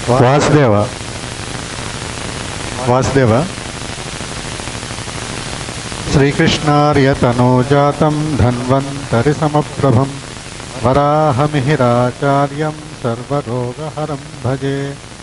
వాసుదేవ వాసుదేవ శ్రీకృష్ణార్యతనూజాతం ధన్వంతరి సమప్రభం వరాహమిహిరాచార్యం సర్వరోగహరం భజే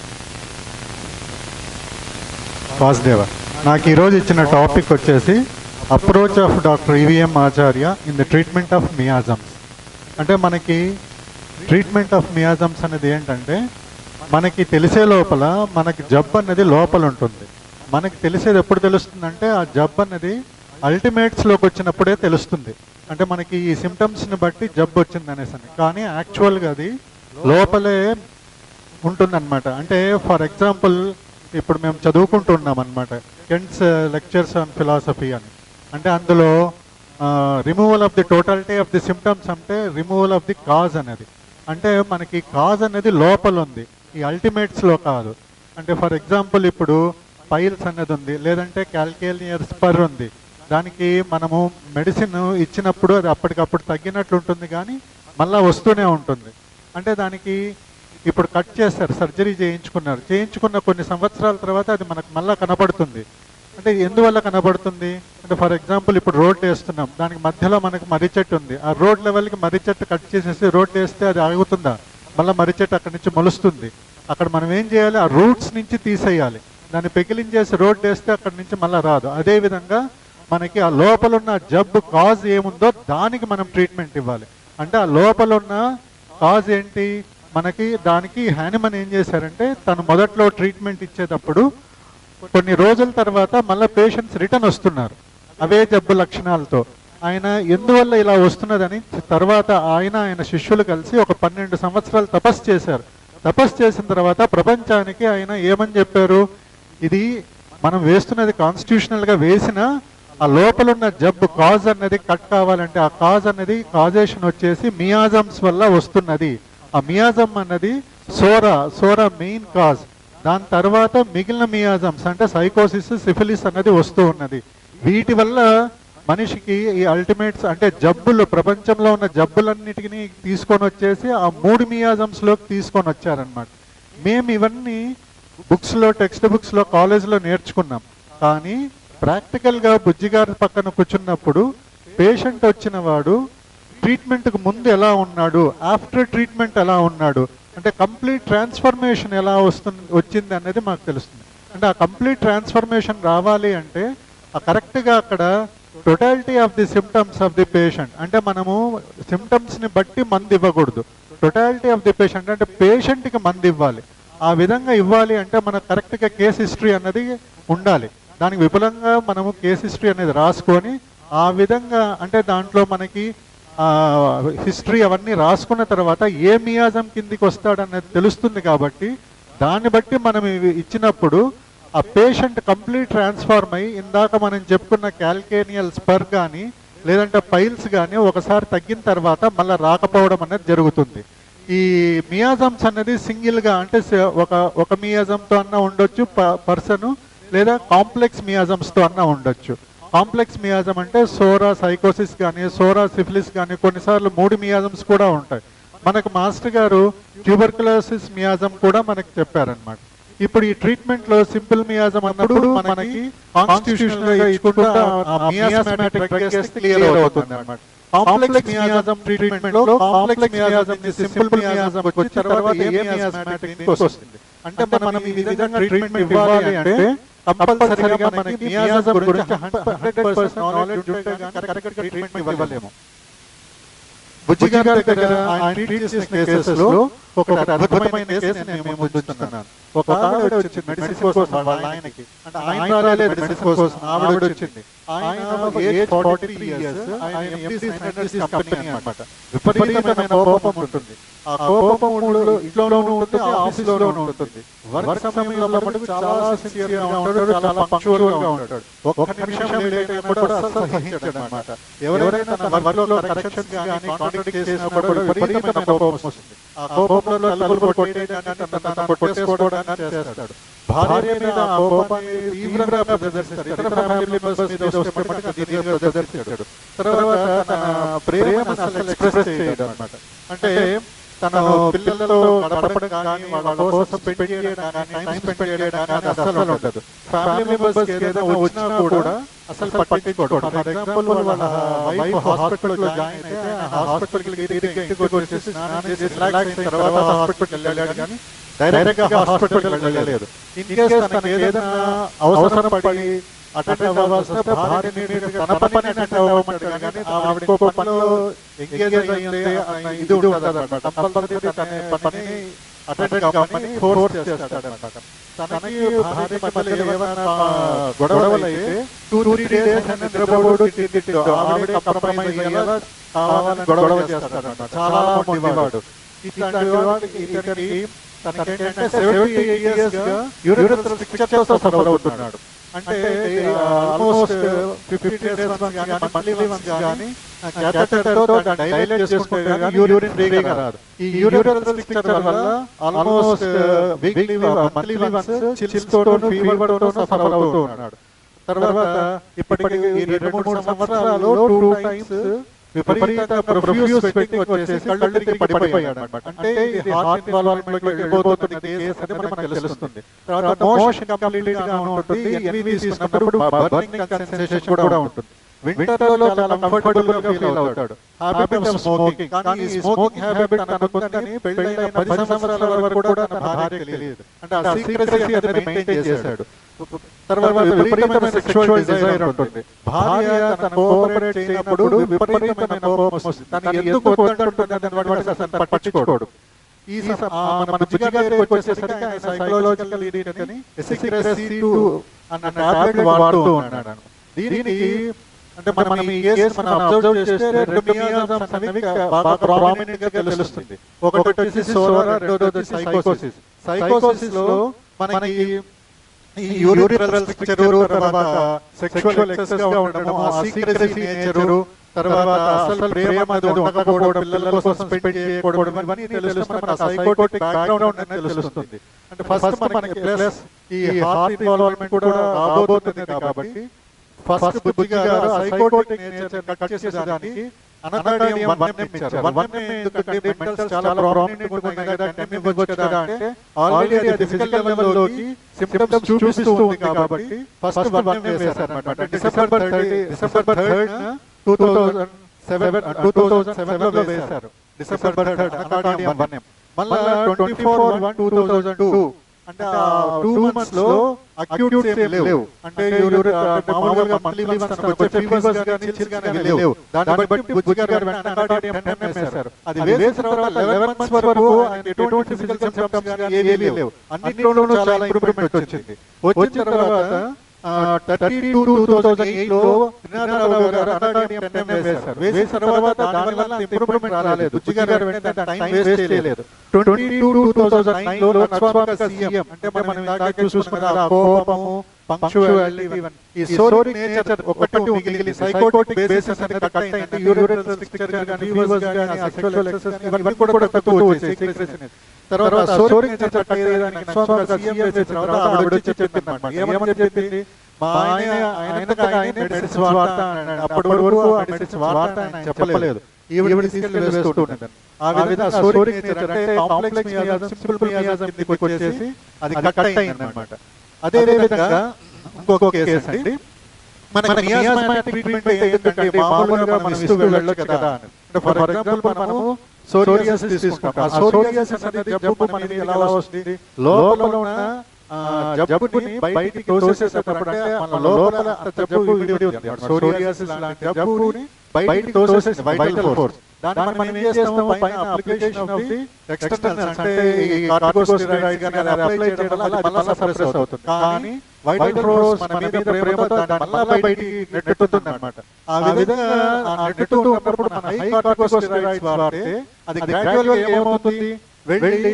వాసుదేవ నాకు ఈరోజు ఇచ్చిన టాపిక్ వచ్చేసి approach of doctor E V M Acharya in the treatment of miasms అంటే మనకి ట్రీట్మెంట్ ఆఫ్ మియాజమ్స్ అనేది ఏంటంటే మనకి తెలిసే లోపల మనకి జబ్బు అనేది లోపల ఉంటుంది మనకి తెలిసేది ఎప్పుడు తెలుస్తుందంటే ఆ జబ్బు అనేది అల్టిమేట్స్లోకి వచ్చినప్పుడే తెలుస్తుంది అంటే మనకి ఈ సిమ్టమ్స్ని బట్టి జబ్బు వచ్చింది అనేసి అని కానీ యాక్చువల్గా అది లోపలే ఉంటుందన్నమాట అంటే ఫర్ ఎగ్జాంపుల్ ఇప్పుడు మేము చదువుకుంటున్నాం అనమాట కెంట్స్ లెక్చర్స్ ఆన్ ఫిలాసఫీ అని అంటే అందులో removal of the totality of the symptoms అంటే రిమూవల్ ఆఫ్ ది కాజ్ అనేది అంటే మనకి కాజ్ అనేది లోపల ఉంది ఈ అల్టిమేట్స్లో కాదు అంటే ఫర్ ఎగ్జాంపుల్ ఇప్పుడు పైల్స్ అనేది ఉంది లేదంటే క్యాల్కేలియర్ స్పర్ ఉంది దానికి మనము మెడిసిన్ ఇచ్చినప్పుడు అది అప్పటికప్పుడు తగ్గినట్లు ఉంటుంది కానీ మళ్ళీ వస్తూనే ఉంటుంది అంటే దానికి ఇప్పుడు కట్ చేస్తారు సర్జరీ చేయించుకున్నారు చేయించుకున్న కొన్ని సంవత్సరాల తర్వాత అది మనకు మళ్ళీ కనపడుతుంది అంటే ఎందువల్ల కనబడుతుంది అంటే ఫర్ ఎగ్జాంపుల్ ఇప్పుడు రోడ్ వేస్తున్నాం దానికి మధ్యలో మనకు మర్రి చెట్టు ఉంది ఆ రోడ్ లెవెల్కి మర్రి చెట్టు కట్ చేసేసి రోడ్ వేస్తే అది ఆగుతుందా మళ్ళీ మర్రి చెట్టు అక్కడి నుంచి మొలుస్తుంది అక్కడ మనం ఏం చేయాలి ఆ రూట్స్ నుంచి తీసేయాలి దాన్ని పెకిలించేసి రోడ్ వేస్తే అక్కడి నుంచి మళ్ళీ రాదు అదే విధంగా మనకి ఆ లోపల ఉన్న జబ్బు కాజ్ ఏముందో దానికి మనం ట్రీట్మెంట్ ఇవ్వాలి అంటే ఆ లోపల ఉన్న కాజ్ ఏంటి మనకి దానికి హ్యానిమన్ ఏం చేశారంటే తను మొదట్లో ట్రీట్మెంట్ ఇచ్చేటప్పుడు కొన్ని రోజుల తర్వాత మళ్ళీ పేషెంట్స్ రిటర్న్ వస్తున్నారు అవే జబ్బు లక్షణాలతో ఆయన ఎందువల్ల ఇలా వస్తున్నదని తర్వాత ఆయన ఆయన శిష్యులు కలిసి ఒక పన్నెండు సంవత్సరాలు తపస్సు చేశారు తపస్సు చేసిన తర్వాత ప్రపంచానికి ఆయన ఏమని చెప్పారు ఇది మనం వేస్తున్నది కాన్స్టిట్యూషనల్గా వేసిన ఆ లోపల ఉన్న జబ్బు కాజ్ అన్నది కట్ కావాలంటే ఆ కాజ్ అన్నది కాజేషన్ వచ్చేసి మియాజమ్స్ వల్ల వస్తున్నది ఆ మియాజం అన్నది సోరా సోరా మెయిన్ కాజ్ దాని తర్వాత మిగిలిన మియాజమ్స్ అంటే సైకోసిస్ సిఫిలిస్ అన్నది వస్తూ ఉన్నది వీటి వల్ల మనిషికి ఈ అల్టిమేట్స్ అంటే జబ్బులు ప్రపంచంలో ఉన్న జబ్బులన్నిటిని తీసుకొని వచ్చేసి ఆ మూడు మియాజమ్స్లోకి తీసుకొని వచ్చారనమాట మేము ఇవన్నీ బుక్స్లో టెక్స్ట్ బుక్స్లో కాలేజ్లో నేర్చుకున్నాం కానీ ప్రాక్టికల్గా బుజ్జిగారి పక్కన కూర్చున్నప్పుడు పేషెంట్ వచ్చిన వాడు ట్రీట్మెంట్కి ముందు ఎలా ఉన్నాడు ఆఫ్టర్ ట్రీట్మెంట్ ఎలా ఉన్నాడు అంటే కంప్లీట్ ట్రాన్స్ఫర్మేషన్ ఎలా వస్తుంది వచ్చింది అనేది మాకు తెలుస్తుంది అంటే ఆ కంప్లీట్ ట్రాన్స్ఫర్మేషన్ రావాలి అంటే ఆ కరెక్ట్గా అక్కడ totality of the symptoms of the patient అంటే మనము సిమ్టమ్స్ని బట్టి మందు ఇవ్వకూడదు టోటాలిటీ ఆఫ్ ది పేషెంట్ అంటే పేషెంట్కి మందు ఇవ్వాలి ఆ విధంగా ఇవ్వాలి అంటే మనకు కరెక్ట్గా కేస్ హిస్టరీ అన్నది ఉండాలి దానికి విపులంగా మనము కేస్ హిస్టరీ అనేది రాసుకొని ఆ విధంగా అంటే దాంట్లో మనకి హిస్టరీ అవన్నీ రాసుకున్న తర్వాత ఏ మియాజం కిందికి వస్తాడనేది తెలుస్తుంది కాబట్టి దాన్ని బట్టి మనం ఇవి ఇచ్చినప్పుడు ఆ పేషెంట్ కంప్లీట్ ట్రాన్స్ఫార్మ్ అయ్యి ఇందాక మనం చెప్పుకున్న క్యాల్కేనియల్ స్పర్ కానీ లేదంటే పైల్స్ కానీ ఒకసారి తగ్గిన తర్వాత మళ్ళీ రాకపోవడం అనేది జరుగుతుంది ఈ మియాజమ్స్ అనేది సింగిల్గా అంటే స- ఒక ఒక మియాజంతో అన్నా ఉండొచ్చు పర్సన్ లేదా కాంప్లెక్స్ మియాజమ్స్తో అన్నా ఉండొచ్చు కాంప్లెక్స్ మియాజం అంటే సోరా సైకోసిస్ కానీ సోరా సిఫిలిస్ కానీ కొన్నిసార్లు మూడు మియాజమ్స్ కూడా ఉంటాయి మనకు మాస్టర్ గారు ట్యూబర్కులోసిస్ మియాజం కూడా మనకు చెప్పారనమాట ఇప్పుడు ఈ ట్రీట్మెంట్ లో సింపుల్ మియాజం అన్నప్పుడు మనకి కాన్స్టిట్యూషన్ గా ఇచ్చుకుంటా ఆ మియాస్మాటిక్ డ్రగ్ చేస్తే క్లియర్ అవుతుంది అనమాట కాంప్లెక్స్ మియాజం ట్రీట్మెంట్ లో కాంప్లెక్స్ మియాజం సింపుల్ మియాజం వచ్చిన తర్వాత ఏ మియాస్మాటిక్ వస్తుంది అంటే మనం ఈ విధంగా ట్రీట్మెంట్ ఇవ్వాలి అంటే కంపల్సరీగా మనకి మియాజం గురించి హండ్రెడ్ పర్సెంట్ నాలెడ్జ్ ఉంటే కానీ కరెక్ట్ ట్రీట్మెంట్ ఇవ్వలేము బుజ్జి గారి దగ్గర ఆయన ట్రీట్ చేసిన కేసెస్ లో ఒక అద్భుతమైన కేసు నేను మేము ముందుతున్నాను ఒక ఆవిడ వచ్చింది మెడిసిన్ కోసం వాళ్ళ ఆయనకి అంటే ఆయన రాలేదు మెడిసిన్ కోసం ఆవిడ వచ్చింది ఆయన ఏజ్ ఫార్టీ త్రీ ఇయర్స్ ఆయన ఎండి సైనటిస్ట్ కంపెనీ అన్నమాట విపరీతమైన కోపం ఉంటుంది ఆ కోపం ఊళ్ళో ఇంట్లోనూ ఉంటుంది ఆఫీస్లోనూ ఉంటుంది వర్క్ సమయంలో మటుకు చాలా సిన్సియర్ గా ఉంటాడు చాలా పంక్చువల్ గా ఉంటాడు ఒక్క నిమిషం లేట్ అయినా కూడా అస్సలు సహించడు అన్నమాట ఎవరైనా తన వర్క్ లో కరెక్షన్స్ గానీ కాంట్రాడిక్ట్ చేసినా కూడా విపరీతమైన కోపం వస్తుంది ఆ కోపంలో తలుపులు కొట్టేయడానికి తన తాను కొట్టేసుకోవడానికి చేస్తాడు భార్య మీద ఆ కోపాన్ని తీవ్రంగా ప్రదర్శిస్తాడు ఇతర ఫ్యామిలీ మెంబర్స్ మీద వస్తే మటుకు అది తీవ్రంగా ప్రదర్శిస్తాడు తర్వాత తన ప్రేమను అసలు ఎక్స్ప్రెస్ చేయడు అనమాట అంటే తన పిల్లలతో గడపడం కానీ వాళ్ళ కోసం స్పెండ్ చేయడం కానీ టైం స్పెండ్ చేయడం కానీ అసలు ఉండదు ఫ్యామిలీ మెంబర్స్ ఏదైనా వచ్చినా కూడా అసలు పట్టించుకోడు ఫర్ ఎగ్జాంపుల్ వాళ్ళ వైఫ్ హాస్పిటల్ జాయిన్ అయితే హాస్పిటల్ కి ఇంటికి వచ్చేసి స్నానం చేసి రిలాక్స్ అయిన తర్వాత హాస్పిటల్ వెళ్ళాడు కానీ డైరెక్ట్ గా హాస్పిటల్ వెళ్ళలేదు ఇన్ కేస్ తనకి ఏదైనా అవసరం పడి అటెండ్ అవ్వాల్సిన భార్యని తన పని అటెండ్ అవ్వమంటాడు కానీ ఆవిడ ఇంకో పనిలో ఎంగేజ్ అయ్యింది అన్న ఇది ఉండదు అనమాట కంపల్సరీ తన పని అటెండ్ కావమని ఫోర్స్ చేస్తాడు అనమాట తనకి భార్య మధ్యలో ఏమైనా గొడవలు అయితే టూ త్రీ డేస్ నిద్రపోడు తిట్టిట్టు ఆవిడ కంప్రమైజ్ అయ్యేలా కావాలని గొడవ చేస్తాడు అనమాట చాలా మొండివాడు ఇట్లాంటి వాడికి ఇతనికి తనకేంటంటే సెవెంటీ ఇయర్స్ గా యూరిథ్రల్ పిక్చర్ తో సఫర్ అవుతున్నాడు అంటే ఆల్మోస్ట్ ఫిఫ్టీ డేస్ కానీ మంత్లీ వన్స్ కానీ క్యాథెటర్ తో డైలైట్ చేసుకుంటే కానీ యూరిన్ ఫ్రీగా రాదు ఈ యూరిథ్రల్ పిక్చర్ వల్ల almost weekly monthly once chills తోను ఫీవర్ తోను సఫర్ అవుతూ ఉన్నాడు తర్వాత ఇప్పటికి ఈ రెండు మూడు సంవత్సరాలు టూ టైమ్స్ విపరీత ప్రొఫ్యూస్ స్వెట్టింగ్ వచ్చేసి కళ్ళు తిరిగి పడిపోయాడు అనమాట అంటే ఇది హార్ట్ ఇన్వాల్వ్మెంట్ లో వెళ్ళిపోతున్న కేసు అని మనకు తెలుస్తుంది తర్వాత మోషన్ కంప్లీట్ గా ఉంటుంది ఎన్వి తీసుకున్నప్పుడు బర్నింగ్ సెన్సేషన్ కూడా ఉంటుంది వింటర్ లో చాలా కంఫర్టబుల్ గా ఫీల్ అవుతాడు హ్యాబిట్ ఆఫ్ స్మోకింగ్ కానీ ఈ స్మోకింగ్ హ్యాబిట్ అనుకుందని పెళ్ళైన పది సంవత్సరాల వరకు కూడా తన భార్య తెలియదు అంటే ఆ సీక్రెసీ అనేది మెయింటైన్ చేశాడు తర్వాత విపరీతమైన సెక్షువల్ డిజైర్ ఉంటుంది భార్య తన కోఆపరేట్ చేయనప్పుడు విపరీతమైన కోపం వస్తుంది తను ఎందుకు వద్దంటుంది దాని వాడు అసలు పట్టించుకోడు ఈ సమ- ఆ మన బుజ్జిగా దగ్గరికి వచ్చేసరికి ఆయన సైకలాజికల్ ఇడియట్ అని ఎసిక్రెసీ టూ అన్న టాబ్లెట్ వాడుతూ ఉన్నాడు దీనికి అంటే మనం ఈ కేసు మనం అబ్జర్వ్ చేస్తే రెండు మియాజమ్స్ అనేవి బాగా ప్రామినెంట్ గా తెలుస్తుంది ఒకటి వచ్చేసి సోరా రెండోది వచ్చేసి సైకోసిస్ సైకోసిస్ లో మనకి ఈ యూరిథ్రల్ స్ట్రక్చర్ తర్వాత సెక్షువల్ ఎక్సెస్ గా ఉండడం ఆ సీక్రెసీ నేచర్ తర్వాత అసలు ప్రేమ అది ఉండకపోవడం పిల్లల కోసం స్పెండ్ చేయకపోవడం ఇవన్నీ తెలుస్తుంది మన సైకోటిక్ బ్యాక్గ్రౌండ్ అనేది తెలుస్తుంది అంటే ఫస్ట్ మనకి ప్లస్ ఈ హార్ట్ ఇన్వాల్వ్మెంట్ కూడా రాబోతుంది కాబట్టి ఫస్ట్ బుద్ధి గారు సైకోటిక్ నేచర్ కట్ చేసేదానికి అనడాడియం వన్ ఇచ్చారు వన్ ఎందుకంటే మెంటల్స్ చాలా ప్రామినెంట్ ఉన్నాయి కదా టెన్ ఇవ్వచ్చు కదా అంటే ఆల్రెడీ అది ఫిజికల్ లెవెల్లోకి సిమ్టమ్స్ చూపిస్తూ ఉంది కాబట్టి ఫస్ట్ వన్ వేశారు అనమాట December thirty December third two thousand seven two thousand seven లో వేశారు డిసెంబర్ థర్డ్ అనడాడియం వన్ మళ్ళా twenty four one two thousand two అంటే ఆ టూ మంత్స్ లో అక్యూట్ ఏం లేవు అంటే యూరి- అంటే మామూలుగా మంత్లీ మంత్స్ వచ్చే ఫీవర్స్ గానీ చిల్స్ గానీ లేవు దాన్ని బట్టి బుజ్జి గారు వెంటనే అనాడియం టెన్ వేశారు అది వేసిన తర్వాత లెవెన్ మంత్స్ వరకు ఆయన ఎటువంటి ఫిజికల్ సిమ్టమ్స్ గానీ ఏమీ లేవు అన్నింటిలోనూ చాలా ఇంప్రూవ్మెంట్ వచ్చింది వచ్చిన తర్వాత thirty two two thousand eight లో త్రినాథరావు గారు అనాడియం టెన్ వేశారు వేసిన తర్వాత దానివల్ల ఇంప్రూవ్మెంట్ రాలేదు బుజ్జి గారు వెంటనే టైం వేస్ట్ చేయలేదు twenty two two thousand nine లో లక్ష్మణ సీఎం అంటే మనం ఇందాక చూసుకున్న ఆ కోపము పంక్చువాలిటీ ఈ సోరీ నేచర్ ఒకటి మిగిలి సైకోటిక్ బేసిస్ అనేది కట్ అయింది యూరినల్ స్ట్రక్చర్ గాని ఫీవర్స్ గాని సెక్షువల్ ఎక్సెస్ ఇవన్నీ కూడా తక్కువ వచ్చాయి సీక్రెసీ అనేది తర్వాత సోరీ నేచర్ కట్ అయ్యేదానికి లక్ష్మణ సీఎం వేసిన తర్వాత ఆవిడ వచ్చి చెప్పింది అన్నమాట ఏమని చెప్పింది మా ఆయన ఆయనంతగా ఆయన మెడిసిన్స్ వాడతా అన్నాడు అప్పటి వరకు ఆ మెడిసిన్స్ వాడతా అని ఆయన చెప్పలేదు ఈవిడ తీసుకెళ్లి వేస్తూ ఉంటుంది ఆ విధంగా సోరిక్ నేచర్ అంటే కాంప్లెక్స్ మియాజం సింపుల్ మియాజం కిందకి వచ్చేసి అది కట్ అయింది అనమాట అదే విధంగా ఇంకొక కేసు అండి మన మియాజమాటిక్ ట్రీట్మెంట్ ఏంటంటే మామూలుగా మనం ఇస్తూ వెళ్ళొచ్చు కదా అని. అంటే ఫర్ ఎగ్జాంపుల్ మనము సోరియాసిస్ తీసుకుంటాం ఆ సోరియాసిస్ అనేది జబ్బు మన మీద ఎలా వస్తుంది లోపల ఉన్న ఆ, జబ్బుని బయటికి తోసేసేటప్పుడు అంటే మన లోపల అంత జబ్బు విడి ఉంది సోరియాసిస్ లాంటి జబ్బుని బయటికి తోసేసేసి వైటల్ ఫోర్స్ దాన్ని మనం ఏం చేస్తాము పైన అప్లికేషన్ ఆఫ్ ది ఎక్స్టర్నల్ అంటే ఈ కార్టికోస్టెరాయిడ్ గాని అది అప్లై చేయడం వల్ల అది మళ్ళా సప్రెస్ అవుతుంది కానీ వైటల్ ఫోర్స్ మన మీద ప్రేమతో దాన్ని మళ్ళా బయటికి నెట్టుతుంది అనమాట ఆ విధంగా ఆ నెట్టుతూ ఉన్నప్పుడు మన హై కార్టికోస్టెరాయిడ్స్ వాడితే అది గ్రాడ్యువల్ గా ఏమవుతుంది వెళ్ళి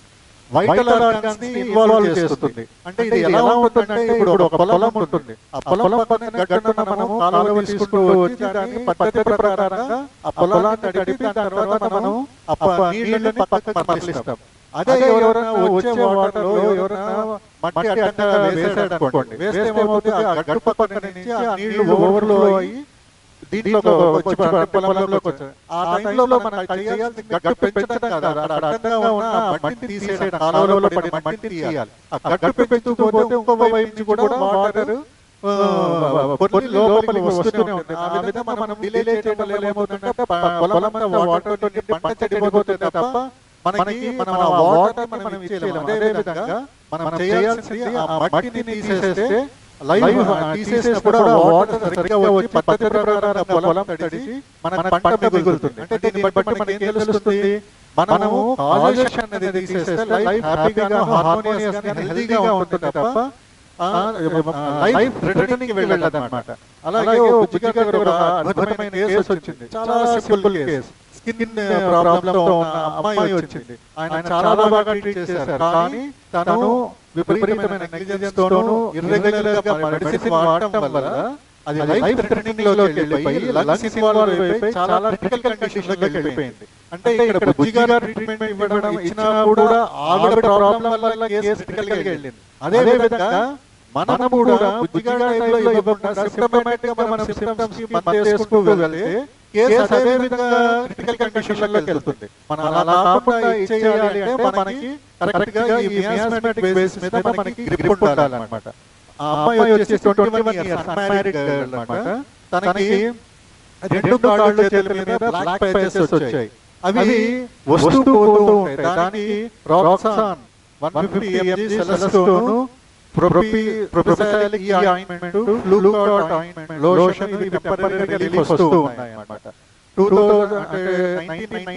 వైటల్ ఆర్గాన్స్ ని ఇన్వాల్వ్ చేస్తుంది అంటే ఇది ఎలా ఉంటుందంటే ఇప్పుడు ఒక పొలం ఉంటుంది ఆ పొలం పక్కన గట్టున మనము కాలువ తీసుకుంటూ వచ్చి దాని పద్ధతి ప్రకారంగా ఆ పొలాన్ని తడిపి దాని తర్వాత మనం ఆ ప- నీళ్ళని పక్కకు మరలిస్తాం అదే ఎవరైనా వచ్చే వాటర్ లో ఎవరైనా మట్టి అడ్డంగా వేసాడు అనుకోండి వేస్తే ఏమవుతుంది ఆ గట్టు పక్కన నుంచి ఆ నీళ్లు ఓవర్లో అయ్యి దీంట్లో వచ్చి ప- పొలంలోకి వచ్చారు ఆ టైంలో మనం చేయాల్సింది గట్టు పెంచడం కాదు అక్కడ అడ్డంగా ఉన్న మట్టిని తీసేయడం కాలువలో పడిన మట్టిని తీయాలి ఆ గట్టు పెంచుతూ పోతే ఇంకో వైపు నుంచి కూడా వాటర్ కొన్ని లోపలికి వస్తూనే ఉంటుంది ఆ విధంగా మనం డిలే చేయడం వల్ల ఏమవుతుందంటే ప- పొలమంతా వాటర్ తోటి పంట చెడిపోతుంది తప్ప మనకి మనం ఆ వాటర్ మనం ఇచ్చేయలేము అదే విధంగా మనం చేయాల్సింది ఆ మట్టిని తీసేస్తే లైవ్ తీసేసినప్పుడు ఆ వాటర్ సరిగ్గా వచ్చి పద్ధతి ప్రకారం పొలం తడిసి మన పంట మిగులుతుంది అంటే దీన్ని బట్టి మనకి ఏం తెలుస్తుంది మనము కాలుష్యం అనేది తీసేస్తే లైఫ్ హ్యాపీగా హార్మోనియస్ గా హెల్తీగా ఉంటుంది తప్ప లైఫ్ రిటర్నింగ్ వెళ్ళదు అనమాట అలాగే ఓ బుజ్జిగా దగ్గర ఒక అద్భుతమైన కేసు వచ్చింది చాలా సింపుల్ కేసు స్కిన్ ప్రాబ్లమ్ తో ఉన్న అమ్మాయి వచ్చింది ఆయన చాలా బాగా ట్రీట్ చేశారు కానీ తను విపరీతమైన నెగ్లిజెన్స్ తోను ఇర్రెగ్యులర్ గా మెడిసిన్ వాడటం వల్ల అది లైఫ్ రిటర్నింగ్ లోకి వెళ్ళిపోయి లంగ్స్ ఇన్వాల్వ్ అయిపోయి చాలా క్రిటికల్ కండిషన్ లోకి వెళ్ళిపోయింది అంటే ఇక్కడ బుజ్జిగా ట్రీట్మెంట్ ఇవ్వడం ఇచ్చినా కూడా ఆవిడ ప్రాబ్లం వల్ల కేసు క్రిటికల్ గా వెళ్ళింది అదే విధంగా మనం కూడా బుజ్జిగా టైంలో ఇవ్వకుండా సిస్టమేటిక్ గా మనం సిస్టమ్స్ కి మందు వేసుకుంటూ వెళ్తే కేసు అదే విధంగా క్రిటికల్ కండిషన్ లోకి వెళ్తుంది మనం అలా కాకుండా ఇచ్చేయాలి అంటే మనకి కరెక్ట్ గా ఈ మియాస్మాటిక్ బేస్ మీద మనకి గ్రిప్ ఉండాలన్నమాట ఆ అమ్మాయి వచ్చేసి twenty one years unmarried girl అన్నమాట తనకి రెండు కాళ్ళు చేతుల మీద బ్లాక్ ప్యాచెస్ వచ్చాయి అవి వస్తూ పోతూ ఉంటాయి దానికి రాక్సాన్ వన్ ఫిఫ్టీ ఎంజీ సెలెస్టోన్ ప్రొపి ప్రొపిసాలిక్ ఈ ఆయింట్మెంట్ ఫ్లూకాట్ ఆయింట్మెంట్ లోషన్ ఇవి టెంపరరీగా రిలీఫ్ వస్తూ ఉన్నాయి అన్నమాట two thousand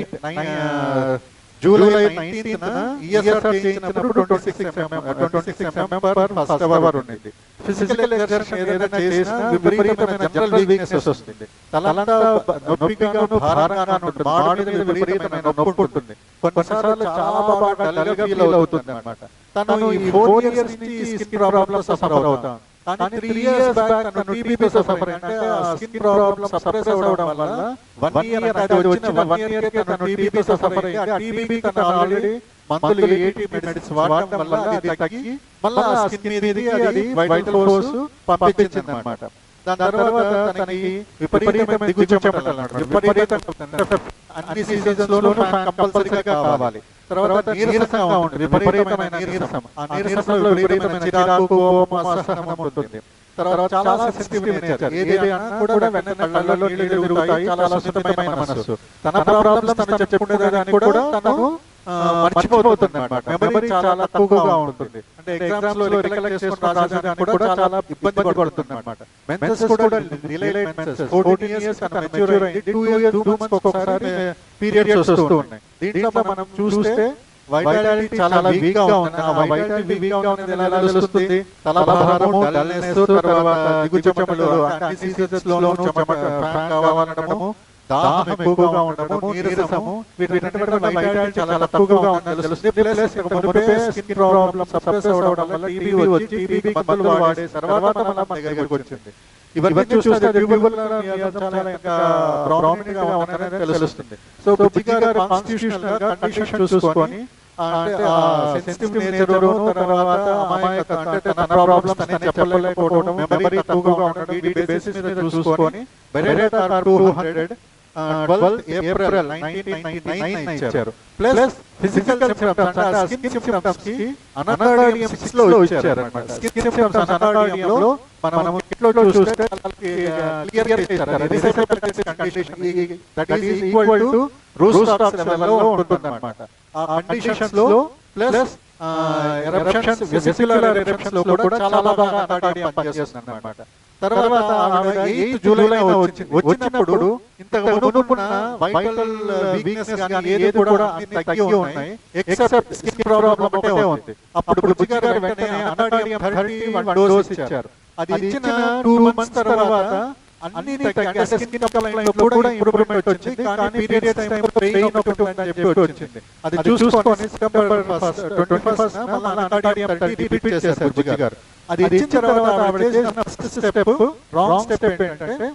July nineteenth ESR చేయించినప్పుడు twenty six twenty six mm per first hour ఉండేది ఫిజికల్ ఎక్సర్సైజ్ ఏదైనా చేసినా విపరీతమైన జనరల్ వీక్నెస్ వస్తుంది తలంతా నొప్పిగాను భారంగాను ఉంటుంది బాడీ మీద విపరీతమైన నొప్పి ఉంటుంది కొన్నిసార్లు చాలా బాగా డల్ గా ఫీల్ అవుతుంది అన్నమాట తను ఈ ఫోర్ ఇయర్స్ నుంచి స్కిన్ ప్రాబ్లమ్స్ సఫర్ అవుతాం కానీ త్రీ ఇయర్స్ బ్యాక్ తను టీబీతో సఫర్ అంటే ఆ స్కిన్ ప్రాబ్లమ్ సప్రెస్ అవడం వల్ల వన్ ఇయర్ అది వచ్చిన వన్ ఇయర్ కి తను టీబీతో సఫర్ అయ్యి ఆ టీబీ తను ఆల్రెడీ మందులు ఎయిటీ మెడిసిన్స్ వాడడం వల్ల అది తగ్గి మళ్ళీ ఆ స్కిన్ మీదకి అది వైటల్ ఫోర్స్ పంపించింది అన్నమాట దాని తర్వాత తనకి విపరీతమైన దిగుచు చెమటలు అన్నమాట విపరీతమైన అన్ని సీజన్స్ లోనూ ఫ్యాన్ కంపల్సరీగా కావాలి తర్వాత నీరసంగా ఉంటుంది విపరీతమైన నీరసం ఆ నీరసంలో విపరీతమైన చిరాకు కోపం అసహనం ఉంటుంది తర్వాత చాలా సెన్సిటివ్ నేచర్ ఏదైనా కూడా వెంటనే కళ్ళల్లో నీళ్లు తిరుగుతాయి చాలా సున్నితమైన మనస్సు తన ప్రాబ్లమ్స్ తను చెప్పుకునేదానికి కూడా తను ఆ, మర్చిపోతుంది అన్నమాట మెమరీ చాలా తక్కువగా ఉంటుంది అంటే ఎగ్జామ్స్ లో రికలెక్ట్ చేసుకుని రాసేదానికి కూడా చాలా ఇబ్బంది పడుతుంది అన్నమాట మెన్సెస్ కూడా రిలేటెడ్ మెన్సెస్ 14 ఇయర్స్ కన్నా మెచ్యూర్ అయింది 2 ఇయర్స్ 2 మంత్స్ ఒకసారి పీరియడ్స్ వస్తూ ఉన్నాయి దీంట్లో మనం చూస్తే వైటాలిటీ చాలా వీక్ గా ఉంది ఆ వైటాలిటీ వీక్ గా ఉన్నది ఎలా తెలుస్తుంది తలభారము డల్నెస్ తర్వాత దిగుచమటలు అన్ని సీజన్స్ లోనూ చెమట ఫ్యాన్ కావాలనడము దాహం ఎక్కువగా ఉండడము నీరసము వీటన్నిటి వల్ల వైటాలిటీ చాలా తక్కువగా ఉందని తెలుస్తుంది ప్లస్ మునిపే స్కిన్ ప్రాబ్లమ్ సప్రెస్ అవడం వల్ల టీబీ వచ్చి టీబీకి మందులు వాడే తర్వాత మళ్ళీ మన దగ్గరికి వచ్చింది ఇవన్నీ చూస్తే ట్యూబుల్ చాలా ఇంకా ప్రామినెంట్ గా ఉన్నారని తెలుస్తుంది సో బుజ్జిగా కాన్స్టిట్యూషనల్ గా కండిషన్ చూసుకొని అంటే ఆ సెన్సిటివ్ నేచర్ తర్వాత అమ్మాయి అంటే తన ప్రాబ్లమ్స్ తనే చెప్పలేకపోవడం మెమరీ తక్కువగా ఉండడం వీటి బేసిస్ మీద చూసుకొని Baryta two hundred twelfth April nineteen ninety nine ఇచ్చారు ప్లస్ ఫిజికల్ సిమ్టమ్స్ అంటే స్కిన్ సిమ్టమ్స్ కి అనకార్డియం సిక్స్ లో ఇచ్చారు అన్నమాట స్కిన్ సిమ్టమ్స్ అనకార్డియం లో మనం ఇట్లో చూస్తే క్లియర్ గా ఇచ్చారు receptors condition that is equal to Rhus tox level లో ఉంటుంది అన్నమాట ఆ కండిషన్స్ లో ప్లస్ ఎరప్షన్స్ వెసిక్యులర్ ఎరప్షన్స్ లో కూడా చాలా బాగా అనకార్డియం పనిచేస్తుంది అన్నమాట తర్వాత ఆవిడ 8 జూలై వచ్చింది వచ్చినప్పుడు ఇంతకు మునుపున్న వైటల్ వీక్నెస్ గాని ఏది కూడా అన్ని తగ్గి ఉన్నాయి ఎక్సెప్ట్ స్కిన్ ప్రాబ్లం ఒకటే ఉంది అప్పుడు బుజ్జి గారు వెంటనే అనకార్డియం 31 డోస్ ఇచ్చారు అది ఇచ్చిన 2 మంత్స్ తర్వాత అన్ని తగ్గి అంటే స్కిన్ కంప్లైంట్ లో కూడా ఇంప్రూవ్మెంట్ వచ్చింది కానీ పీరియడ్స్ టైం లో పెయిన్ ఒకటి ఉందని చెప్పి వచ్చింది అది చూసుకొని సెప్టెంబర్ ఫస్ట్ ట్వంటీ ఫస్ట్ మళ్ళీ అనకార్డియం థర్టీ రిపీట్ చేశారు బుజ్జి గారు అది ఇచ్చిన తర్వాత ఆవిడ చేసిన ఫస్ట్ స్టెప్ రాంగ్ స్టెప్ ఏంటంటే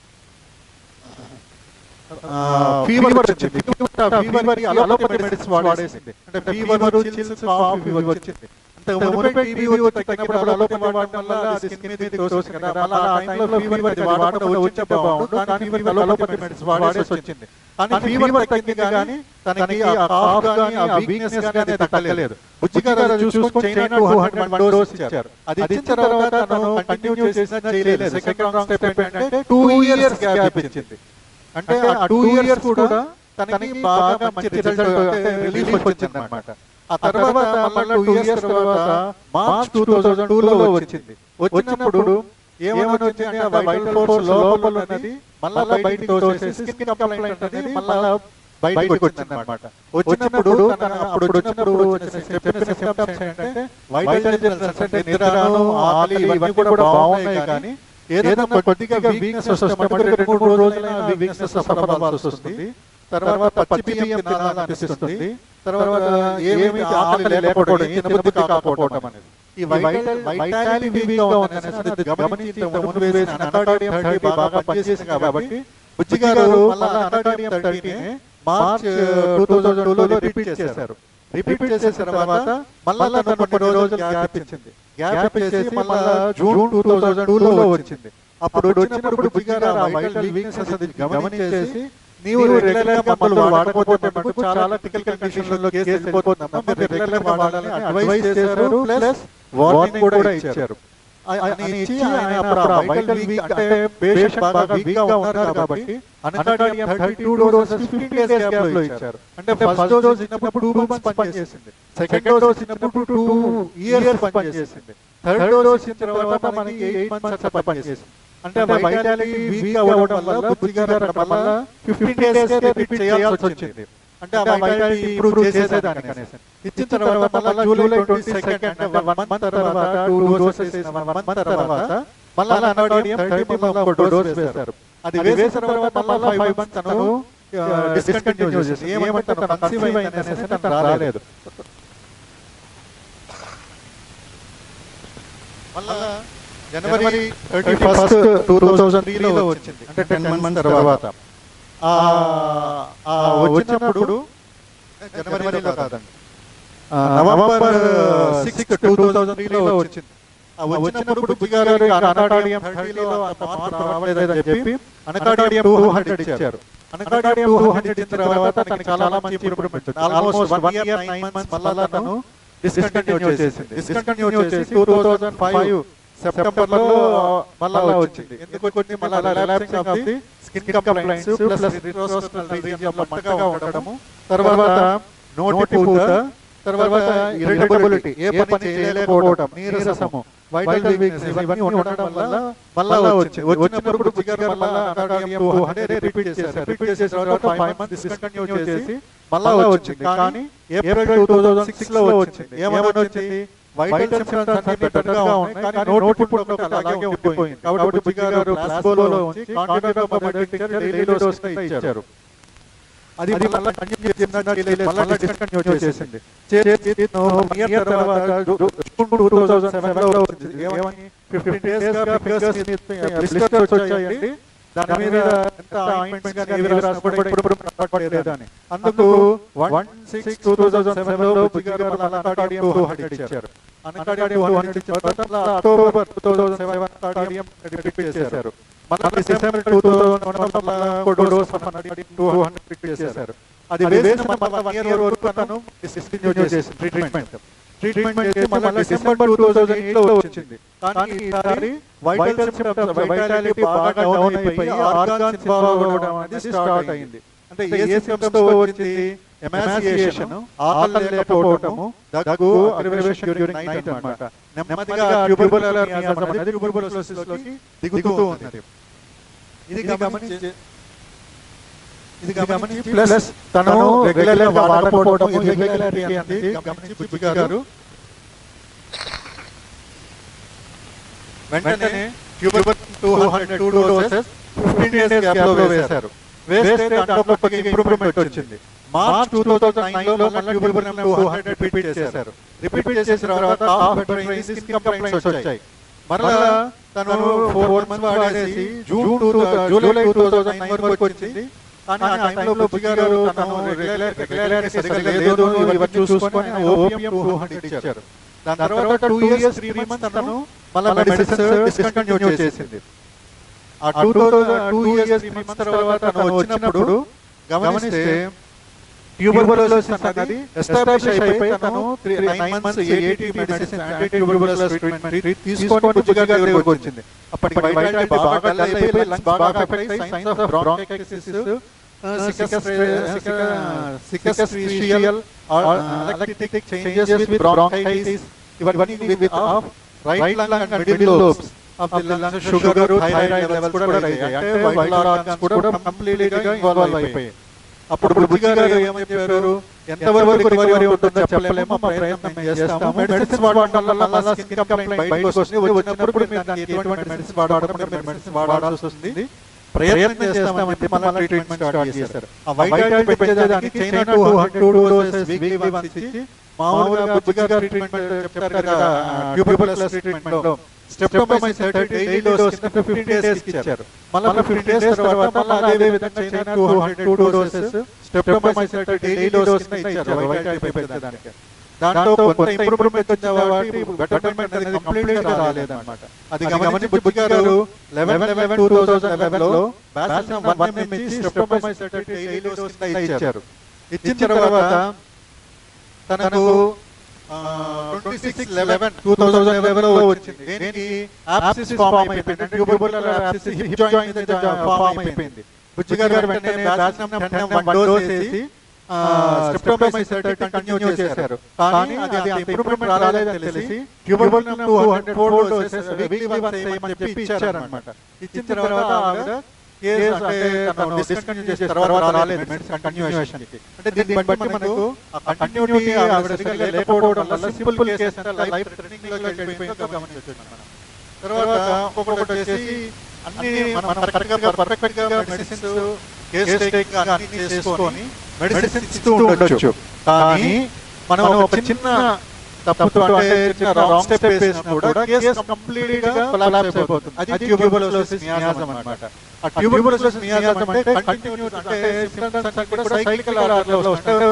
ఫీవర్ వచ్చింది ఫీవర్ కి అలోపతి మెడిసిన్ వాడేసింది అంటే ఫీవర్ చిల్స్ కాఫ్ ఇవి వచ్చింది ఇంతకు మునుపే టీబీ వచ్చి తగ్గినప్పుడు అలోపతి వాడటం వల్ల అది స్కిన్ మీద తోస్తుంది కదా మళ్ళీ ఆ టైంలో ఫీవర్ అది వాడకుండా వచ్చే బాగుండు కానీ ఫీవర్ అలోపతి మెడిసిన్ వాడేసి వచ్చింది కానీ ఫీవర్ తగ్గింది కానీ తనకి ఆ కాఫ్ కానీ ఆ వీక్నెస్ కానీ అది తగ్గలేదు బుజ్జిగారు చూసుకొని China two hundred one dose ఇచ్చారు అది ఇచ్చిన తర్వాత తను కంటిన్యూ చేసినా చేయలేదు సెకండ్ స్టెప్ ఏంటంటే టూ ఇయర్స్ గ్యాప్ ఇచ్చింది అంటే ఆ టూ ఇయర్స్ కూడా తనకి బాగా మంచి రిజల్ట్ అంటే రిలీఫ్ వచ్చింది అనమాట ఆ తర్వాత మళ్ళీ టూ ఇయర్స్ తర్వాత మార్చ్ టూ థౌజండ్ టూ లో వచ్చింది వచ్చినప్పుడు ఏమని వచ్చింది ఆ వైటల్ ఫోర్స్ లోపల ఉన్నది మళ్ళీ బయటికి తోసేసి స్కిన్ కంప్లైంట్ అనేది మళ్ళీ బయటకు వచ్చింది అనమాట వచ్చినప్పుడు తన అప్పుడు వచ్చినప్పుడు చెప్పిన సిమ్టమ్స్ ఏంటంటే వైటల్ సెల్స్ అంటే నిద్రను ఆకలి ఇవన్నీ కూడా బాగున్నాయి కానీ ఏదైనా కొద్దిగా వీక్నెస్ వస్తే మటుకు రెండు మూడు రోజుల వీక్నెస్ సఫర్ అవ్వాల్సి వస్తుంది తర్వాత పచ్చి బియ్యం తినాలనిపిస్తుంది తర్వాత ఏమేమి ఆకలి లేకపోవడం తినబుద్ధి కాకపోవడం అనేది ఈ వైటల్ వైటాలిటీ వీక్ గా ఉందనేసి గమనించి ఇంత మునుపు వేసిన అనకాడియం థర్టీ బాగా పనిచేసింది కాబట్టి బుజ్జి గారు మళ్ళీ అనకాడియం థర్టీని మార్చ్ టూ థౌజండ్ టూ లో రిపీట్ చేశారు రిపీట్ చేసిన తర్వాత మళ్ళా తను కొన్ని రోజులు గ్యాప్ ఇచ్చింది గ్యాప్ చేసి మళ్ళా జూన్ టూ థౌజండ్ టూ లో వచ్చింది అప్పుడు వచ్చినప్పుడు బుజ్జిగారు ఆ వైటల్ వీక్నెస్ అది గమనించేసి నీవు రెగ్యులర్ గా మందులు వాడకపోతే మటుకు చాలా క్రిటికల్ కండిషన్ లో కేసు వెళ్ళిపోతుందమ్మా మీరు రెగ్యులర్ గా వాడాలని అడ్వైస్ చేశారు ప్లస్ వార్నింగ్ కూడా ఇచ్చారు అని ఇచ్చి ఆయన అప్పుడు ఆ వైటల్ వీక్ అంటే పేషెంట్ బాగా వీక్ గా ఉన్నారు కాబట్టి Anacardium thirty two doses fifteen days gap లో ఇచ్చారు అంటే ఫస్ట్ డోస్ ఇచ్చినప్పుడు టూ మంత్స్ పనిచేసింది సెకండ్ డోస్ ఇచ్చినప్పుడు టూ ఇయర్స్ పనిచేసింది థర్డ్ డోస్ ఇచ్చిన తర్వాత మనకి ఎయిట్ మంత్స్ పనిచేసింది అంటే వైటాలిటీ వీక్ అవ్వడం వల్ల బుద్ధిగారు వల్ల ఫిఫ్టీన్ డేస్ రిపీట్ చేయాల్సి వచ్చింది అంటే ఆ వైటాలిటీ ఇంప్రూవ్ చేసేదానికి అనేసి ఇచ్చిన తర్వాత మళ్ళీ జూలై ట్వంటీ సెకండ్ అంటే వన్ మంత్ తర్వాత టూ డోసెస్ వన్ మంత్ తర్వాత మళ్ళీ అనాడియం థర్టీ మళ్ళీ ఒక డోస్ వేశారు అది వేసిన తర్వాత మళ్ళీ ఫైవ్ మంత్స్ తను డిస్కంటిన్యూ చేసి ఏమంటే తను కన్సీవ్ అయింది అనేసి తను రాలేదు మళ్ళా January thirty first two thousand త్రీలో వచ్చింది అంటే టెన్ మంత్స్ తర్వాత ఆ ఆ వచ్చినప్పుడు జనవరిలో కాదండి ఆ, నవంబర్ సిక్స్ టూ థౌజండ్ త్రీలో వచ్చింది ఆ వచ్చినప్పుడు బుజ్జిగారు అనకాడియం థర్టీలో అంత మార్పు రావట్లేదని చెప్పి అనకాడియం టూ హండ్రెడ్ ఇచ్చారు అనకాడియం టూ హండ్రెడ్ ఇచ్చిన తర్వాత తనకి చాలా మంచి improvement almost one year nine months మళ్ళా తను డిస్కంటిన్యూ చేసింది డిస్కంటిన్యూ చేసి టూ థౌజండ్ ఫైవ్ సెప్టెంబర్ లో మళ్ళా వచ్చింది ఎందుకు కొన్ని మళ్ళా relapsing of the skin complaints plus retrosternal region లో మంటగా ఉండడము తర్వాత నోటి పూత తర్వాత ఇరిటబిలిటీ ఏ పని చేయలేకపోవడం నీరసము వైటల్ వీక్నెస్ ఇవన్నీ ఉండడం వల్ల మళ్ళా వచ్చి వచ్చినప్పుడు జిగర్ మళ్ళా అనాడియం 200 రిపీట్ చేశారు రిపీట్ చేసిన తర్వాత 5 మంత్స్ డిస్కంటిన్యూ చేసి మళ్ళా వచ్చింది కానీ ఏప్రిల్ 2006 లో వచ్చింది ఏమని వచ్చింది వైటల్ సిమ్టమ్స్ అన్ని బెటర్ గా ఉన్నాయి కానీ నోటి పూట ఒకటి అలాగే ఉండిపోయింది కాబట్టి జిగర్ ప్లాస్బోలో ఉంచి కాంట్రాక్ట్ ఇచ్చారు డైలీ డోస్ ఇచ్చారు అది మళ్ళీ కంటిన్యూ చేసిన మళ్ళీ డిస్కంటిన్యూ చేసింది చేసి ఇయర్ తర్వాత జూన్ టూ థౌసండ్ సెవెన్ లో వచ్చింది ఏమని ఫిఫ్టీన్ డేస్ గా ఫిగర్స్ బ్లిస్టర్స్ వచ్చాయండి దాని మీద ఎంత ఆయింట్మెంట్స్ కానీ ఏవి రాసినప్పుడు ఇప్పుడు ఇప్పుడు కనపడలేదు అని అందుకు one six two thousand seven లో బుజ్జిగారు మళ్ళీ అనకాడియం టూ హండ్రెడ్ ఇచ్చారు అనకాడియం టూ హండ్రెడ్ ఇచ్చిన తర్వాత October two thousand seven Anacardium repeat చేశారు మళ్ళీ December two thousand one dose two hundred repeat చేశారు అది వేసిన మళ్ళీ వన్ ఇయర్ వరకు తను డిస్కంటిన్యూ చేసి ట్రీట్మెంట్ ట్రీట్మెంట్ చేసి మళ్ళీ డిసెంబర్ టూ థౌసండ్ ఎయిట్ లో వచ్చింది కానీ ఈసారి వైటల్ సిమ్టమ్స్ వైటాలిటీ బాగా డౌన్ అయిపోయి ఆర్గాన్స్ ఇన్వాల్వ్ అవ్వడం అనేది స్టార్ట్ అయింది అంటే ఏ సిమ్టమ్స్ తో వచ్చింది ఎమాసియేషన్ ఆకలి లేకపోవటము దగ్గు అగ్రివేషన్ డ్యూరింగ్ నైట్ అన్నమాట నెమ్మదిగా ట్యూబులర్ మియాజం అనేది ట్యూబులోసిస్ లోకి దిగుతూ ఉన్నది ఇది గమనించి ఇది గమనించి ప్లస్ తను రెగ్యులర్ గా వాడకపోవడం ఇర్రెగ్యులారిటీ అనేది గమనించి బుజ్జి గారు వెంటనే tuber two hundred two doses fifteen days gap లో వేశారు వేస్తే దాంట్లో కొద్దిగా ఇంప్రూవ్మెంట్ వచ్చింది మార్చ్ టూ థౌసండ్ నైన్ లో మళ్ళీ ట్యూబర్ టూ హండ్రెడ్ రిపీట్ చేశారు రిపీట్ చేసిన తర్వాత కాఫ్ బెటర్ స్కిన్ కంప్లైంట్స్ వచ్చాయి మరలా తను ఫోర్ మంత్స్ వాడేసి June to July two thousand nine వరకు వచ్చింది కానీ ఆ టైంలో బుజ్జిగారు తను రెగ్యులర్ రెగ్యులర్ సరిగ్గా లేదు ఇవన్నీ చూసుకొని ఓపియం టూ హండ్రెడ్ ఇచ్చారు దాని తర్వాత టూ ఇయర్స్ త్రీ మంత్స్ తను మళ్ళీ మెడిసిన్స్ డిస్కంటిన్యూ చేసింది ఆ two two years three months తర్వాత తను వచ్చినప్పుడు గమనిస్తే ట్యూబర్కులోసిస్ అన్నది ఎస్టాబ్లిష్ అయిపోయి తను nine months AT medicine anti tuberculosis treatment తీసుకొని బుజ్జిగా గారి దగ్గరికి వచ్చింది అప్పటికి వైటాలిటీ బాగా డల్ అయిపోయి లంగ్స్ బాగా ఎఫెక్ట్ అయ్యి సైన్స్ ఆఫ్ బ్రాంకైటిస్ సికస్ట్రీషియల్ ఎలక్ట్రిక్ చేంజెస్ విత్ బ్రాంకైటిస్ ఇవన్నీ with of right lung and middle lobes of the lung sugar thyroid levels కూడా రైజ్ అయ్యాయి అంటే వైటల్ ఆర్గాన్స్ కూడా కంప్లీట్లీ గా ఇన్వాల్వ్ అయిపోయాయి అప్పుడు బుజ్జి గారు ఏమని చెప్పారు ఎంతవరకు రికవరీ ఉంటుందో చెప్పలేము మా ప్రయత్నం మేము చేస్తాము మెడిసిన్స్ వాడటం వల్ల మళ్ళా స్కిన్ కంప్లైంట్ బయటకు వస్తుంది వచ్చినప్పుడు మీరు దానికి ఎటువంటి మెడిసిన్స్ వాడడం మీరు మెడిసిన్స్ వాడాల్సి వస్తుంది ప్రయత్నం చేస్తామని చెప్పి మళ్ళీ ట్రీట్మెంట్ స్టార్ట్ చేశారు ఆ వైటాలిటీ పెంచేదానికి China two two doses weekly once ఇచ్చి మామూలుగా బుజ్జి గారు ట్రీట్మెంట్ చెప్తారు కదా ట్యూబర్కులోసిస్ ట్రీట్మెంట్ లో స్టెప్టోమైసిన్ థర్టీ డైలీ డోస్ కింద ఫిఫ్టీ డేస్ ఇచ్చారు మళ్ళీ ఫిఫ్టీ డేస్ తర్వాత మళ్ళీ అదే విధంగా China two hundred two doses streptomycin thirty daily dose కింద ఇచ్చారు వైటాలిటీ పెంచేదానికి దాంట్లో కొంత ఇంప్రూవ్మెంట్ వచ్చిన వాటి బెటర్మెంట్ అనేది కంప్లీట్ గా రాలేదన్నమాట అది గమనించి బుద్ధి గారు eleven eleven two thousand eleven లో బ్యాసిన్ వన్ ఎంఎం ఇచ్చి స్ట్రెప్టోమైసిన్ డైలీ డోస్ కింద ఇచ్చారు ఇచ్చిన తర్వాత తనకు twenty six eleven two thousand eleven లో వచ్చింది దేనికి యాప్సిస్ ఫామ్ అయిపోయింది అంటే ట్యూబర్కులర్ యాప్సిస్ హిప్ జాయింట్ మీద ఫామ్ అయిపోయింది బుజ్జి గారు వెంటనే బ్యాసినం టెన్ వన్ డోస్ వేసి స్ట్రెప్టోమైసిన్ కంటిన్యూ చేశారు కానీ అది అంత ఇంప్రూవ్మెంట్ రాలేదని తెలిసి tubercular two hundred four doses weekly once చేయమని చెప్పి ఇచ్చారన్నమాట ఇచ్చిన తర్వాత ఆవిడ కేసు అంటే తను డిస్కంటిన్యూ చేసిన తర్వాత రాలేదు మెడిసిన్ కంటిన్యూషన్ అంటే దీన్ని బట్టి మనకు ఆ కంటిన్యూటీ ఆవిడ సరిగ్గా లేకపోవడం వల్ల సింపుల్ కేసు అంటే లైఫ్ థ్రెటనింగ్ లో వెళ్ళిపోయిందో గమనించవచ్చు మనం తర్వాత ఒక్కొక్కటి వచ్చేసి అన్ని మనం కరెక్ట్ గా పర్ఫెక్ట్ గా మెడిసిన్స్ కేస్ టేక్ అన్ని చేసుకొని మెడిసిన్స్ ఇస్తూ ఉండొచ్చు కానీ మనం ఒక చిన్న తప్పు అంటే చిన్న రాంగ్ స్టెప్ వేసినా కూడా కేసు కంప్లీట్ గా కొలాప్స్ అయిపోతుంది అది ట్యూబర్కులోసిస్ మియాజం అన్నమాట ఆ ట్యూబర్కులోసిస్ మియాజం అంటే కంటిన్యూ అంటే సింప్టమ్స్ అన్ని కూడా సైక్లికల్ ఆర్డర్ లో వస్తాయి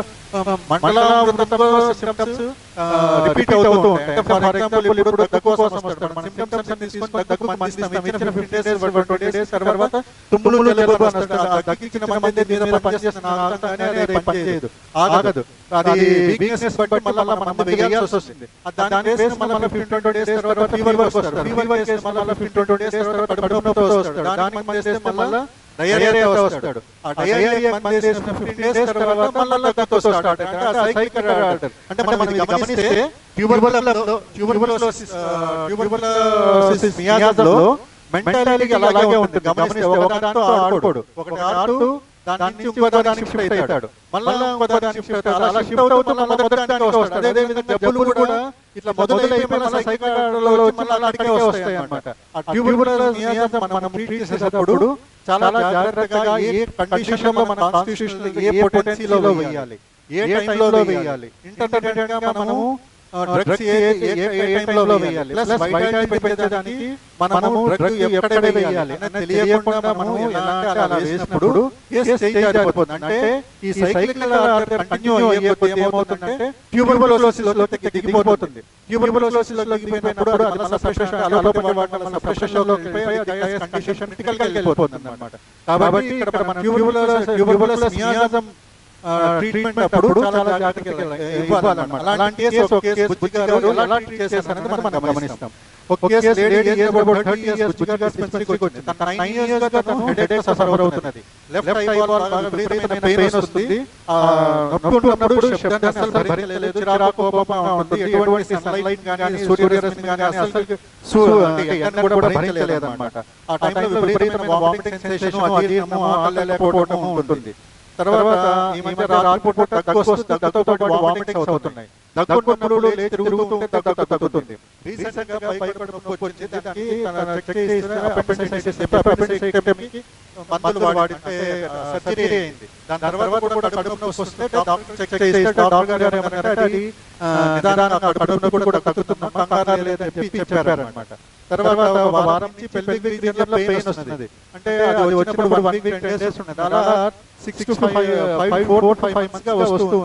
మండలావృతంలో సింప్టమ్స్ రిపీట్ అవుతూ ఉంటాయి ఫర్ ఎగ్జాంపుల్ ఇప్పుడు దగ్గు కోసం వస్తాడు మన సింప్టమ్స్ అన్ని తీసుకొని దగ్గు మంది ఇస్తాం ఇచ్చిన ఫిఫ్టీ డేస్ ట్వంటీ డేస్ తర్వాత తుమ్ములు జలుబు అని వస్తుంది ఆ దగ్గిచ్చిన మంది మీద పనిచేస్తున్న ఆగంగానే అది పనిచేయదు ఆగదు అది వీక్నెస్ బట్టి మళ్ళీ మనం వేయాల్సి వస్తుంది దాని వేసి మళ్ళీ ఫిఫ్టీ ట్వంటీ డేస్ తర్వాత ఫీవర్ వస్తాడు ఫీవర్ కేసు మళ్ళీ ఫిఫ్టీ ట్వంటీ డేస్ తర్వాత కడుపు నొప్పితో వస్తాడు దానికి మంది చేస్తే మళ్ళీ డయేరియా వస్తాడు ఆ డయేరియా మంది చేసిన ఫిఫ్టీ డేస్ తర్వాత మళ్ళీ దగ్గుతో స్టార్ట్ అంటే ఆ సైకిల్ ఆర్డర్ అంటే మనం ఇది గమనిస్తే ట్యూబర్కులర్ ట్యూబర్కులోసిస్ ట్యూబర్కులోసిస్ మియాజంలో మెంటాలిటీ అలాగే ఉంటుంది గమనిస్తే ఒక దాంతో ఆడుకోడు ఒకటి ఆడుతూ దాని నుంచి ఇంకో దానికి షిఫ్ట్ అవుతాడు మళ్ళీ ఇంకో దానికి షిఫ్ట్ అవుతాడు అలా షిఫ్ట్ అవుతూ మళ్ళీ మొదటి దానికి వస్తాడు అదే విధంగా జబ్బులు కూడా ఇట్లా మొదలైపోయి మళ్ళీ సైకిల్లో వచ్చి మళ్ళీ అక్కడికే వస్తాయి అన్నమాట ఆ ట్యూబర్కులర్ మియాజం మనం ట్రీట్ చేసేటప్పుడు చాలా జాగ్రత్తగా ఏ కండిషన్ లో మన కాన్స్టిట్యూషన్ ఏ పొటెన్సీలో వేయాలి ఏ టైంలో వేయాలి ఇంటర్మీడియట్ గా మనము డ్రగ్స్ ఏ ఏ టైంలో వేయాలి ప్లస్ వైటాలిటీ పెంచడానికి మనము డ్రగ్ ఎక్కడ వేయాలి అని తెలియకుండా మనము ఎలా అంటే అలా వేసినప్పుడు కేస్ చేంజ్ అయిపోతుంది అంటే ఈ సైకిల్ ఆర్డర్ కంటిన్యూ అయ్యేపోతే ఏమవుతుందంటే ట్యూబర్కులోసిస్ లో దిగిపోతుంది ట్యూబర్కులోసిస్ లో దిగిపోయినప్పుడు అది మళ్ళీ సప్రెషన్ అలోపతి వాడడం వల్ల సప్రెషన్ లో వెళ్ళిపోయి అది కండిషన్ క్రిటికల్ గా వెళ్ళిపోతుంది అన్నమాట కాబట్టి ఇక్కడ మన ట్యూబర్కులోసిస్ ట్యూబర్కులోసిస్ మియాజం ట్రీట్మెంట్ అప్పుడు చాలా జాగ్రత్తగా ఇవ్వాలన్నమాట అలాంటి కేసు ఒక కేసు బుజ్జి గారు ఎలా ట్రీట్ చేశారనేది మనం గమనిస్తాం ఒక case lady age about 30 years Bujji garu డిస్పెన్సరీకి వచ్చింది తన 9 ఇయర్స్ గా తను హెడేక్ సఫర్ అవుతున్నది లెఫ్ట్ ఐ వాల్ బాగా విపరీతమైన పెయిన్ వస్తుంది ఆ నొప్పి ఉన్నప్పుడు శబ్దాన్ని అసలు భరించలేదు చిరాకు కోపం ఉంటుంది ఎటువంటి సన్లైట్ గానీ సూర్యరశ్మి గానీ అసలు సూ అంటే ఎండ కూడా భరించలేదు అన్నమాట ఆ టైంలో విపరీతమైన వామిటింగ్ సెన్సేషన్ అజీర్ణము ఆకలి లేకపోవడం ఉంటుంది తర్వాత ఈ మధ్య రాత్రిపూట దగ్గు వస్తుంది దగ్గుతో పాటు వామిటింగ్స్ అవుతున్నాయి దగ్గున్నప్పుడు లేచి తిరుగుతూ ఉంటే దగ్గు తగ్గుతుంది రీసెంట్ గా పైకడ నొప్పి వచ్చింది దానికి తన చెక్ చేస్తే అపెండిసైటిస్ అపెండిసైటెక్టమీకి మందులు వాడితే సర్జరీ అయింది దాని తర్వాత కూడా కడుపు నొప్పి వస్తే డాక్టర్ చెక్ చేస్తే డాక్టర్ గారు ఏమన్నారంటే అది నిదానంగా కడుపు నొప్పి కూడా తగ్గుతున్న కంగారు లేదని చెప్పి చెప్పారన్నమాట తర్వాత ఒక వారం నుంచి పెల్విక్ రీజియన్ లో పెయిన్ వస్తుంది అంటే అది వచ్చినప్పుడు వన్ వీక్ టెన్ డేస్ ఉన్నది అలా six to five five four five months గా వస్తూ ఉంది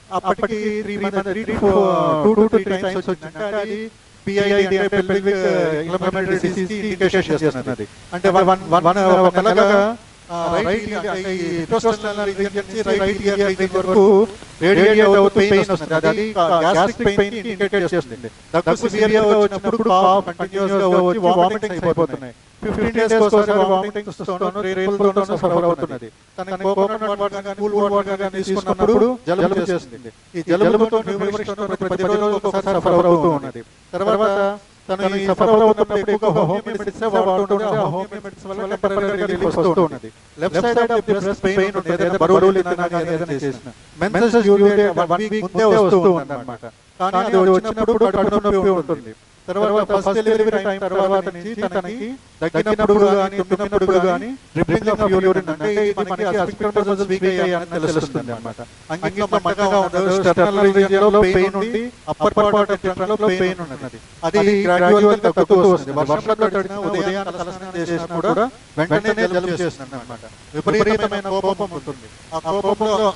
అప్పటికి three month three two to three times వచ్చింది అంటే అది పిఐడి అంటే పెల్విక్ ఇంప్లిమెంటరీ డిసీజ్ ఇండికేషన్ చేస్తున్నది అంటే వన్ వన్ వన్ ఒకలాగా రైట్ అంటే ఈ ఇంట్రోస్టల్ రీజియన్ నుంచి రైట్ ఇయర్ రీజియన్ వరకు రేడియేట్ అవుతూ పెయిన్ వస్తుంది అది గ్యాస్ట్రిక్ పెయిన్ ఇండికేట్ చేస్తుంది దగ్గు సివియర్ గా వచ్చినప్పుడు కాఫ్ కంటిన్యూస్ గా వచ్చి వామిటింగ్ అయిపోతున్నాయి ఫిఫ్టీన్ డేస్ ఒకసారి వామిటింగ్ వస్తున్నాను రేపులతోనూ సఫర్ అవుతున్నది తనకి కోకోనట్ వాటర్ కానీ కూల్ వాటర్ కానీ తీసుకున్నప్పుడు జలుబు చేస్తుంది ఈ జలుబుతో న్యూమరిస్ట్ ప్రతి పది రోజులకు ఒకసారి సఫర్ అవుతూ ఉన్నది తర్వాత తను ఈ సఫర్ అవుతున్నప్పుడు ఎక్కువగా హోమియో మెడిసిన్ వాడుతుంటే ఆ హోమియో మెడిసిన్ వల్ల టెంపరరీ రిలీఫ్ వస్తూ ఉన్నది left side of the breast pain ఉంటుంది ఏదైనా బరువులు తిన్నా కానీ ఏదైనా చేసిన మెన్సెస్ యూరిటీ వన్ వీక్ ముందే వస్తూ ఉంది అన్నమాట కానీ అది వచ్చినప్పుడు కడుపు నొప్పి ఉంటుంది తర్వాత ఫస్ట్ డెలివరీ టైం తర్వాత నుంచి తనకి దగ్గినప్పుడు కానీ తుమ్మినప్పుడు కానీ డ్రిప్పింగ్ ఆఫ్ యూరిన్ అంటే ఇది మనకి అస్పిక్టల్ మజిల్స్ వీక్ అయ్యాయని తెలుస్తుంది అన్నమాట అంగిట్లో మంటగా ఉండదు స్టర్నల్ రీజియన్ లో పెయిన్ ఉండి అప్పర్ పార్ట్ ఆఫ్ ట్రంక్ లో పెయిన్ ఉన్నది అది గ్రాడ్యువల్ గా తగ్గుతూ వస్తుంది వర్షంలో తడిచిన ఉదయాన తలస్నానం చేసినా కూడా వెంటనే జలుబు చేస్తుంది అన్నమాట విపరీతమైన కోపం ఉంటుంది ఆ కోపంలో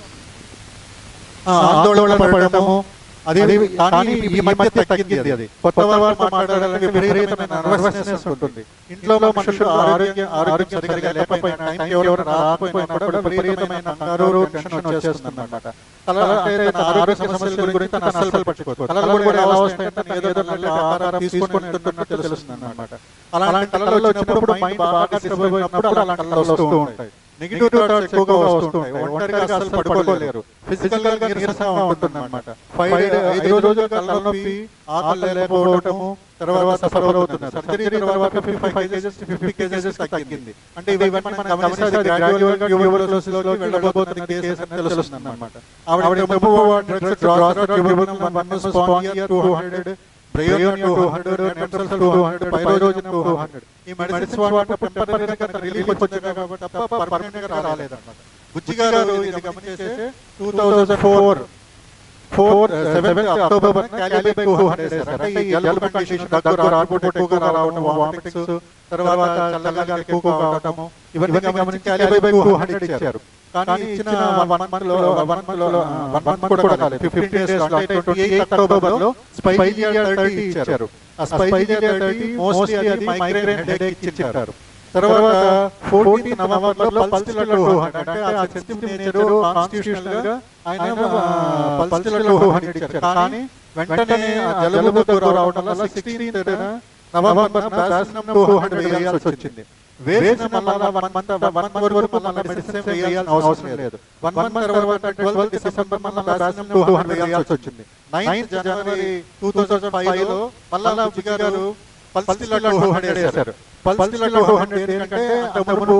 ఆ, ఆందోళన పడడము అది కానీ ఈ మధ్య తగ్గింది అది కొత్త వారు మాట్లాడాలంటే విపరీతమైన నర్వస్నెస్ ఉంటుంది ఇంట్లో మనుషులు ఆరోగ్య ఆరోగ్యం సరిగ్గా లేకపోయినా టైం ఎవరు రాకపోయినా కూడా విపరీతమైన కంగారు టెన్షన్ వచ్చేస్తుంది అన్నమాట తల అంటే తన ఆరోగ్య సమస్యల గురించి తన అస్సలు పట్టుకోదు తలలో కూడా ఎలా వస్తాయంటే తను ఏదో నల్లి ఆహారం తీసుకొని ఉంటున్నట్టు తెలుస్తుంది అన్నమాట అలాంటి కళలు వచ్చినప్పుడు మైండ్ బాగా డిస్టర్బ్ అయినప్పుడు అలాంటి కళలు వస్తూ ఉంటాయి నెగిటివ్ థాట్స్ ఎక్కువగా వస్తుంటాయి ఒంటరిగా అసలు పడుకోలేరు ఫిజికల్ గా నీరసంగా ఉంటుంది అనమాట ఫైవ్ ఐదు రోజులు తలనొప్పి ఆకలి లేకపోవడము తర్వాత సఫర్ అవుతున్నారు సర్జరీ తర్వాత fifty five kgs fifty kgs తగ్గింది అంటే ఇవన్నీ మనం గమనిస్తే అది గ్రాడ్యువల్ గా ట్యూబర్కులోసిస్ లోకి వెళ్ళబోతున్న కేసు అని తెలుస్తుంది అన్నమాట ఆవిడ drugs Tuberculinum one Spongia 200 Bryonia 200 నెట్రల్ 200 పైరోజన్ 200 ఈ మెడిసిన్స్ వాడినప్పుడు టెంపరరీగా రిలీఫ్ వచ్చింది కాబట్టి తప్ప పర్మనెంట్ గా రాలేదన్నమాట బుజ్జి గారు ఇది గమనించేస్తే 2004 four seven October Kali bi two hundred అంటే ఈ జలుబు కండిషన్ దగ్గర రాకపోతే ఎక్కువగా రావడం వామిటింగ్స్ తర్వాత చల్లగా ఎక్కువగా కావడము ఇవన్నీ గమనించి క్యాలిబై టూ హండ్రెడ్ ఇచ్చారు కానీ ఇచ్చిన వన్ మంత్ లో వన్ మంత్ లో వన్ మంత్ కూడా కాలేదు ఫిఫ్టీన్ డేస్ అంటే ట్వంటీ ఎయిత్ అక్టోబర్ లో స్పైజియా థర్టీ ఇచ్చారు ఆ స్పైజియా థర్టీ మోస్ట్లీ అది మైగ్రేన్ హెడేక్ ఇచ్చారు తర్వాత ఫోర్టీన్ నవంబర్ లో పల్స్టిలర్ టూ హండ్రెడ్ అంటే ఆ సెన్సిటివ్ నేచర్ కాన్స్టిట్యూషనల్ గా ఆయన పల్స్టిలర్ టూ హండ్రెడ్ ఇచ్చారు కానీ వెంటనే ఆ జలుబు దగ్గర రావడం వల్ల సిక్స్టీన్త్ నవంబర్ ప్లాసినం టూ హండ్రెడ్ వేయాల్సి వచ్చింది వేసిన మళ్ళా వన్ మంత్ వన్ మంత్ వరకు మళ్ళీ మెడిసిన్ వేయాల్సిన అవసరం లేదు వన్ మంత్ తర్వాత ట్వెల్త్ డిసెంబర్ మళ్ళీ ప్లాసినం టూ హండ్రెడ్ వేయాల్సి వచ్చింది ninth January two thousand five లో మళ్ళా బుజ్జి గారు పల్స్టిలర్ టూ హండ్రెడ్ వేశారు పల్స్టిలర్ టూ హండ్రెడ్ ఏంటంటే అంతకుముందు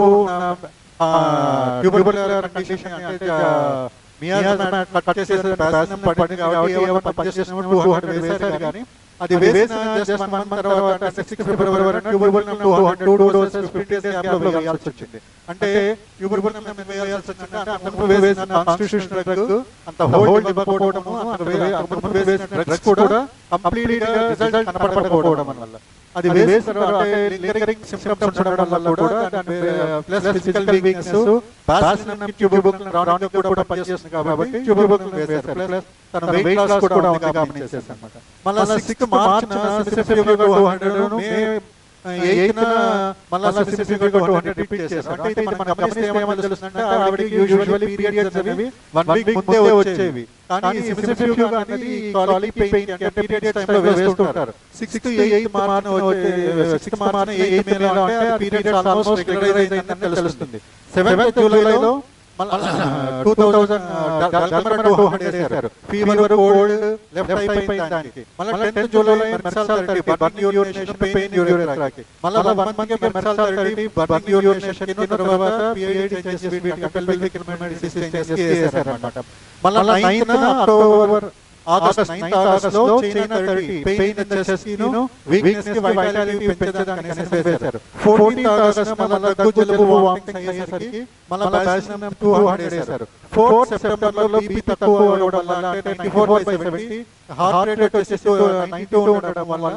ట్యూబర్కులర్ కండిషన్ అంటే మియాజమా కట్ చేసేసి ప్లాసినం పడింది కాబట్టి ఏమైనా పనిచేసినప్పుడు టూ హండ్రెడ్ వేశారు కానీ అది వేసిన జస్ట్ వన్ మంత్ తర్వాత సిక్స్ ఫిబ్రవరి వరకు Tuberculinum two hundred two doses fifty days gap లో వేయాల్సి వచ్చింది అంటే ట్యూబర్కులం వేయాల్సి వచ్చింది అంటే అంతకు వేసిన కాన్స్టిట్యూషన్ డ్రగ్ అంత హోల్డ్ ఇవ్వకపోవడము అంతకు వేసిన డ్రగ్స్ కూడా కంప్లీట్ గా రిజల్ట్ కనపడకపోవడం వల్ల అది వేసిన అంటే లింగరింగ్ సిమ్టమ్స్ ఉండడం వల్ల కూడా plus physical weakness Bacillinum Tuberculinum round కూడా పనిచేస్తుంది కాబట్టి ట్యూబర్కులం వేశారు ప్లస్ తన వెయిట్ లాస్ కూడా ఉంది గమనించేసి అన్నమాట మళ్ళీ సిక్స్త్ మార్చ్ సిసిఫిగా టూ హండ్రెడ్ మే ఎయిత్ మళ్ళీ సిసిఫిగా టూ హండ్రెడ్ రిపీట్ చేశారు అంటే ఇది మనం గమనిస్తే ఏమని తెలుస్తుందంటే ఆవిడకి యూజువల్లీ పీరియడ్స్ అనేవి వన్ వీక్ ముందే వచ్చేవి కానీ సిసిఫిగా అనేది కాలీ పెయిన్ అంటే పీరియడ్స్ టైంలో వేస్తుంటారు sixth eighth March sixth March eighth May అంటే పీరియడ్స్ ఆల్మోస్ట్ రెగ్యులరైజ్ అయిందని తెలుస్తుంది సెవెంత్ జూలైలో టూ థౌసండ్ టూ హండ్రెడ్ వేశారు fever cold left eye pain దానికి మళ్ళీ tenth July Merc sol thirty burn urination pain urine మళ్ళీ వన్ మంత్ కి మెర్సాల్ థర్టీ బర్న్ యూరినేషన్ కి తర్వాత పిఐడి చేసి వీటికి పెల్విక్ డిసీజ్ చేసి వేశారన్నమాట మళ్ళీ ninth October August ninth August లో China thirty pain in the chest ను వీక్నెస్ కి వైటాలిటీ పెంచడానికి అనేసి వేశారు ఫోర్టీన్త్ ఆగస్ట్ మళ్ళీ దగ్గు జలుబు వామిటింగ్ అయ్యేసరికి మళ్ళీ ప్లాసినం టూ హండ్రెడ్ వేశారు ఫోర్త్ సెప్టెంబర్ లో బీపీ తక్కువ అవడం వల్ల అంటే ninety four by seventy heart rate వచ్చేసి నైన్టీ ఉండడం వల్ల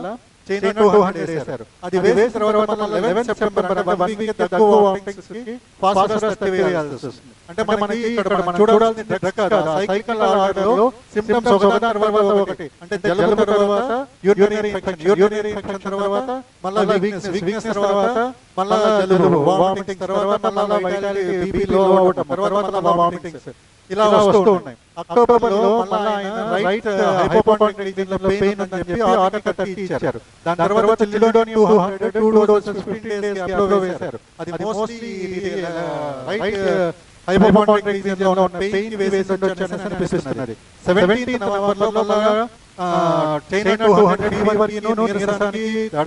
చైనా టూ హండ్రెడ్ వేశారు అది వేసిన తర్వాత మళ్ళీ లెవెన్ సెప్టెంబర్ అంటే వన్ వీక్ తక్కువ వామిటింగ్స్ కి ఫాస్ఫరస్ వేయాల్సి వస్తుంది అంటే మనకి ఇక్కడ మనం చూడాల్సిన డ్రగ్ కాదు సైకిల్ ఆర్డర్లో సిమ్టమ్స్ ఒక తర్వాత ఒకటి అంటే జలుబు తర్వాత యూరినరీ ఇన్ఫెక్షన్ యూరినరీ ఇన్ఫెక్షన్ తర్వాత మళ్ళీ వీక్నెస్ వీక్నెస్ తర్వాత మళ్ళీ జలుబు వామిటింగ్స్ తర్వాత మళ్ళీ వైటాలిటీ బీపీ లో అవడం తర్వాత మళ్ళీ వామిటింగ్స్ ఇలా వస్తూ ఉన్నాయి అక్టోబర్ లో మళ్ళీ ఆయన రైట్ హైపోపాంటిక్ రీజియన్ లో పెయిన్ అని చెప్పి ఆర్డర్ కట్టి ఇచ్చారు దాని తర్వాత చిల్లిడోని 200 టూ డోసెస్ 15 డేస్ గ్యాప్ వేశారు అది మోస్ట్లీ రైట్ హైపోపాంటిక్ రీజియన్ లో ఉన్న పెయిన్ వేసి ఉండొచ్చు అనిపిస్తున్నది 17 నవంబర్ లో మళ్ళా చైనా 200 ఫీవర్ కి నీరసానికి దడ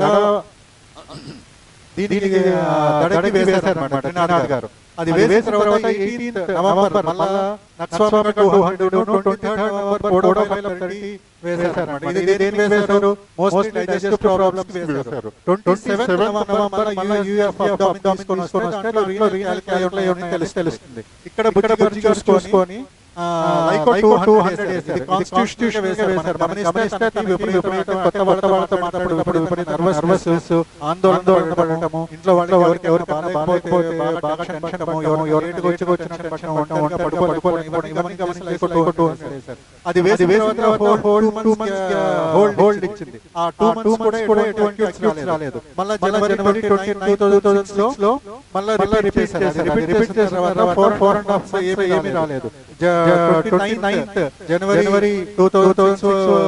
దీనికి దడకి వేశారన్నమాట త్రినాథ్ గారు అది వేసిన తర్వాత 18 నవంబర్ మళ్ళా నక్స్వామి 200 23 నవంబర్ పోడోఫైల్ 30 వేశారన్నమాట ఇది దేనికి వేశారు మోస్ట్లీ డైజెస్టివ్ ప్రాబ్లమ్స్ వేశారు 27 నవంబర్ మళ్ళా యూఎఫ్ అబ్డామిన్ తీసుకొని వస్తే దాంట్లో రీనల్ క్యాలిక్యులేట్ తెలుసు తెలుస్తుంది ఇక్కడ బుజ్జి గారు చూసుకొని లైక్ టూ హండ్రెడ్ ఇది కాన్స్టిట్యూషన్ వేశారు గమనిస్తే విపరీత కొత్త వార్త వార్త మాట్లాడు ఇప్పుడు విపరీత నర్వస్ నర్వస్ ఆందోళన పడటము ఇంట్లో వాళ్ళు ఎవరికి ఎవరికి బాగాలేకపోతే బాగా టెన్షన్ ఎవరికి వచ్చి వచ్చిన టెన్షన్ వంట పడుకో పడుకోవడం ఇవన్నీ గమనించలేకుండా అది వేసి వేసిన తర్వాత టూ మంత్స్ హోల్డ్ ఇచ్చింది ఆ టూ మంత్స్ కూడా కూడా ఎటువంటి ఎక్స్క్యూజ్ రాలేదు మళ్ళీ January twenty two thousand six లో మళ్ళీ రిపీట్ చేశారు రిపీట్ చేసిన తర్వాత ఫోర్ ఫోర్ అండ్ హాఫ్ ఏమీ రాలేదు twenty ninth January two thousand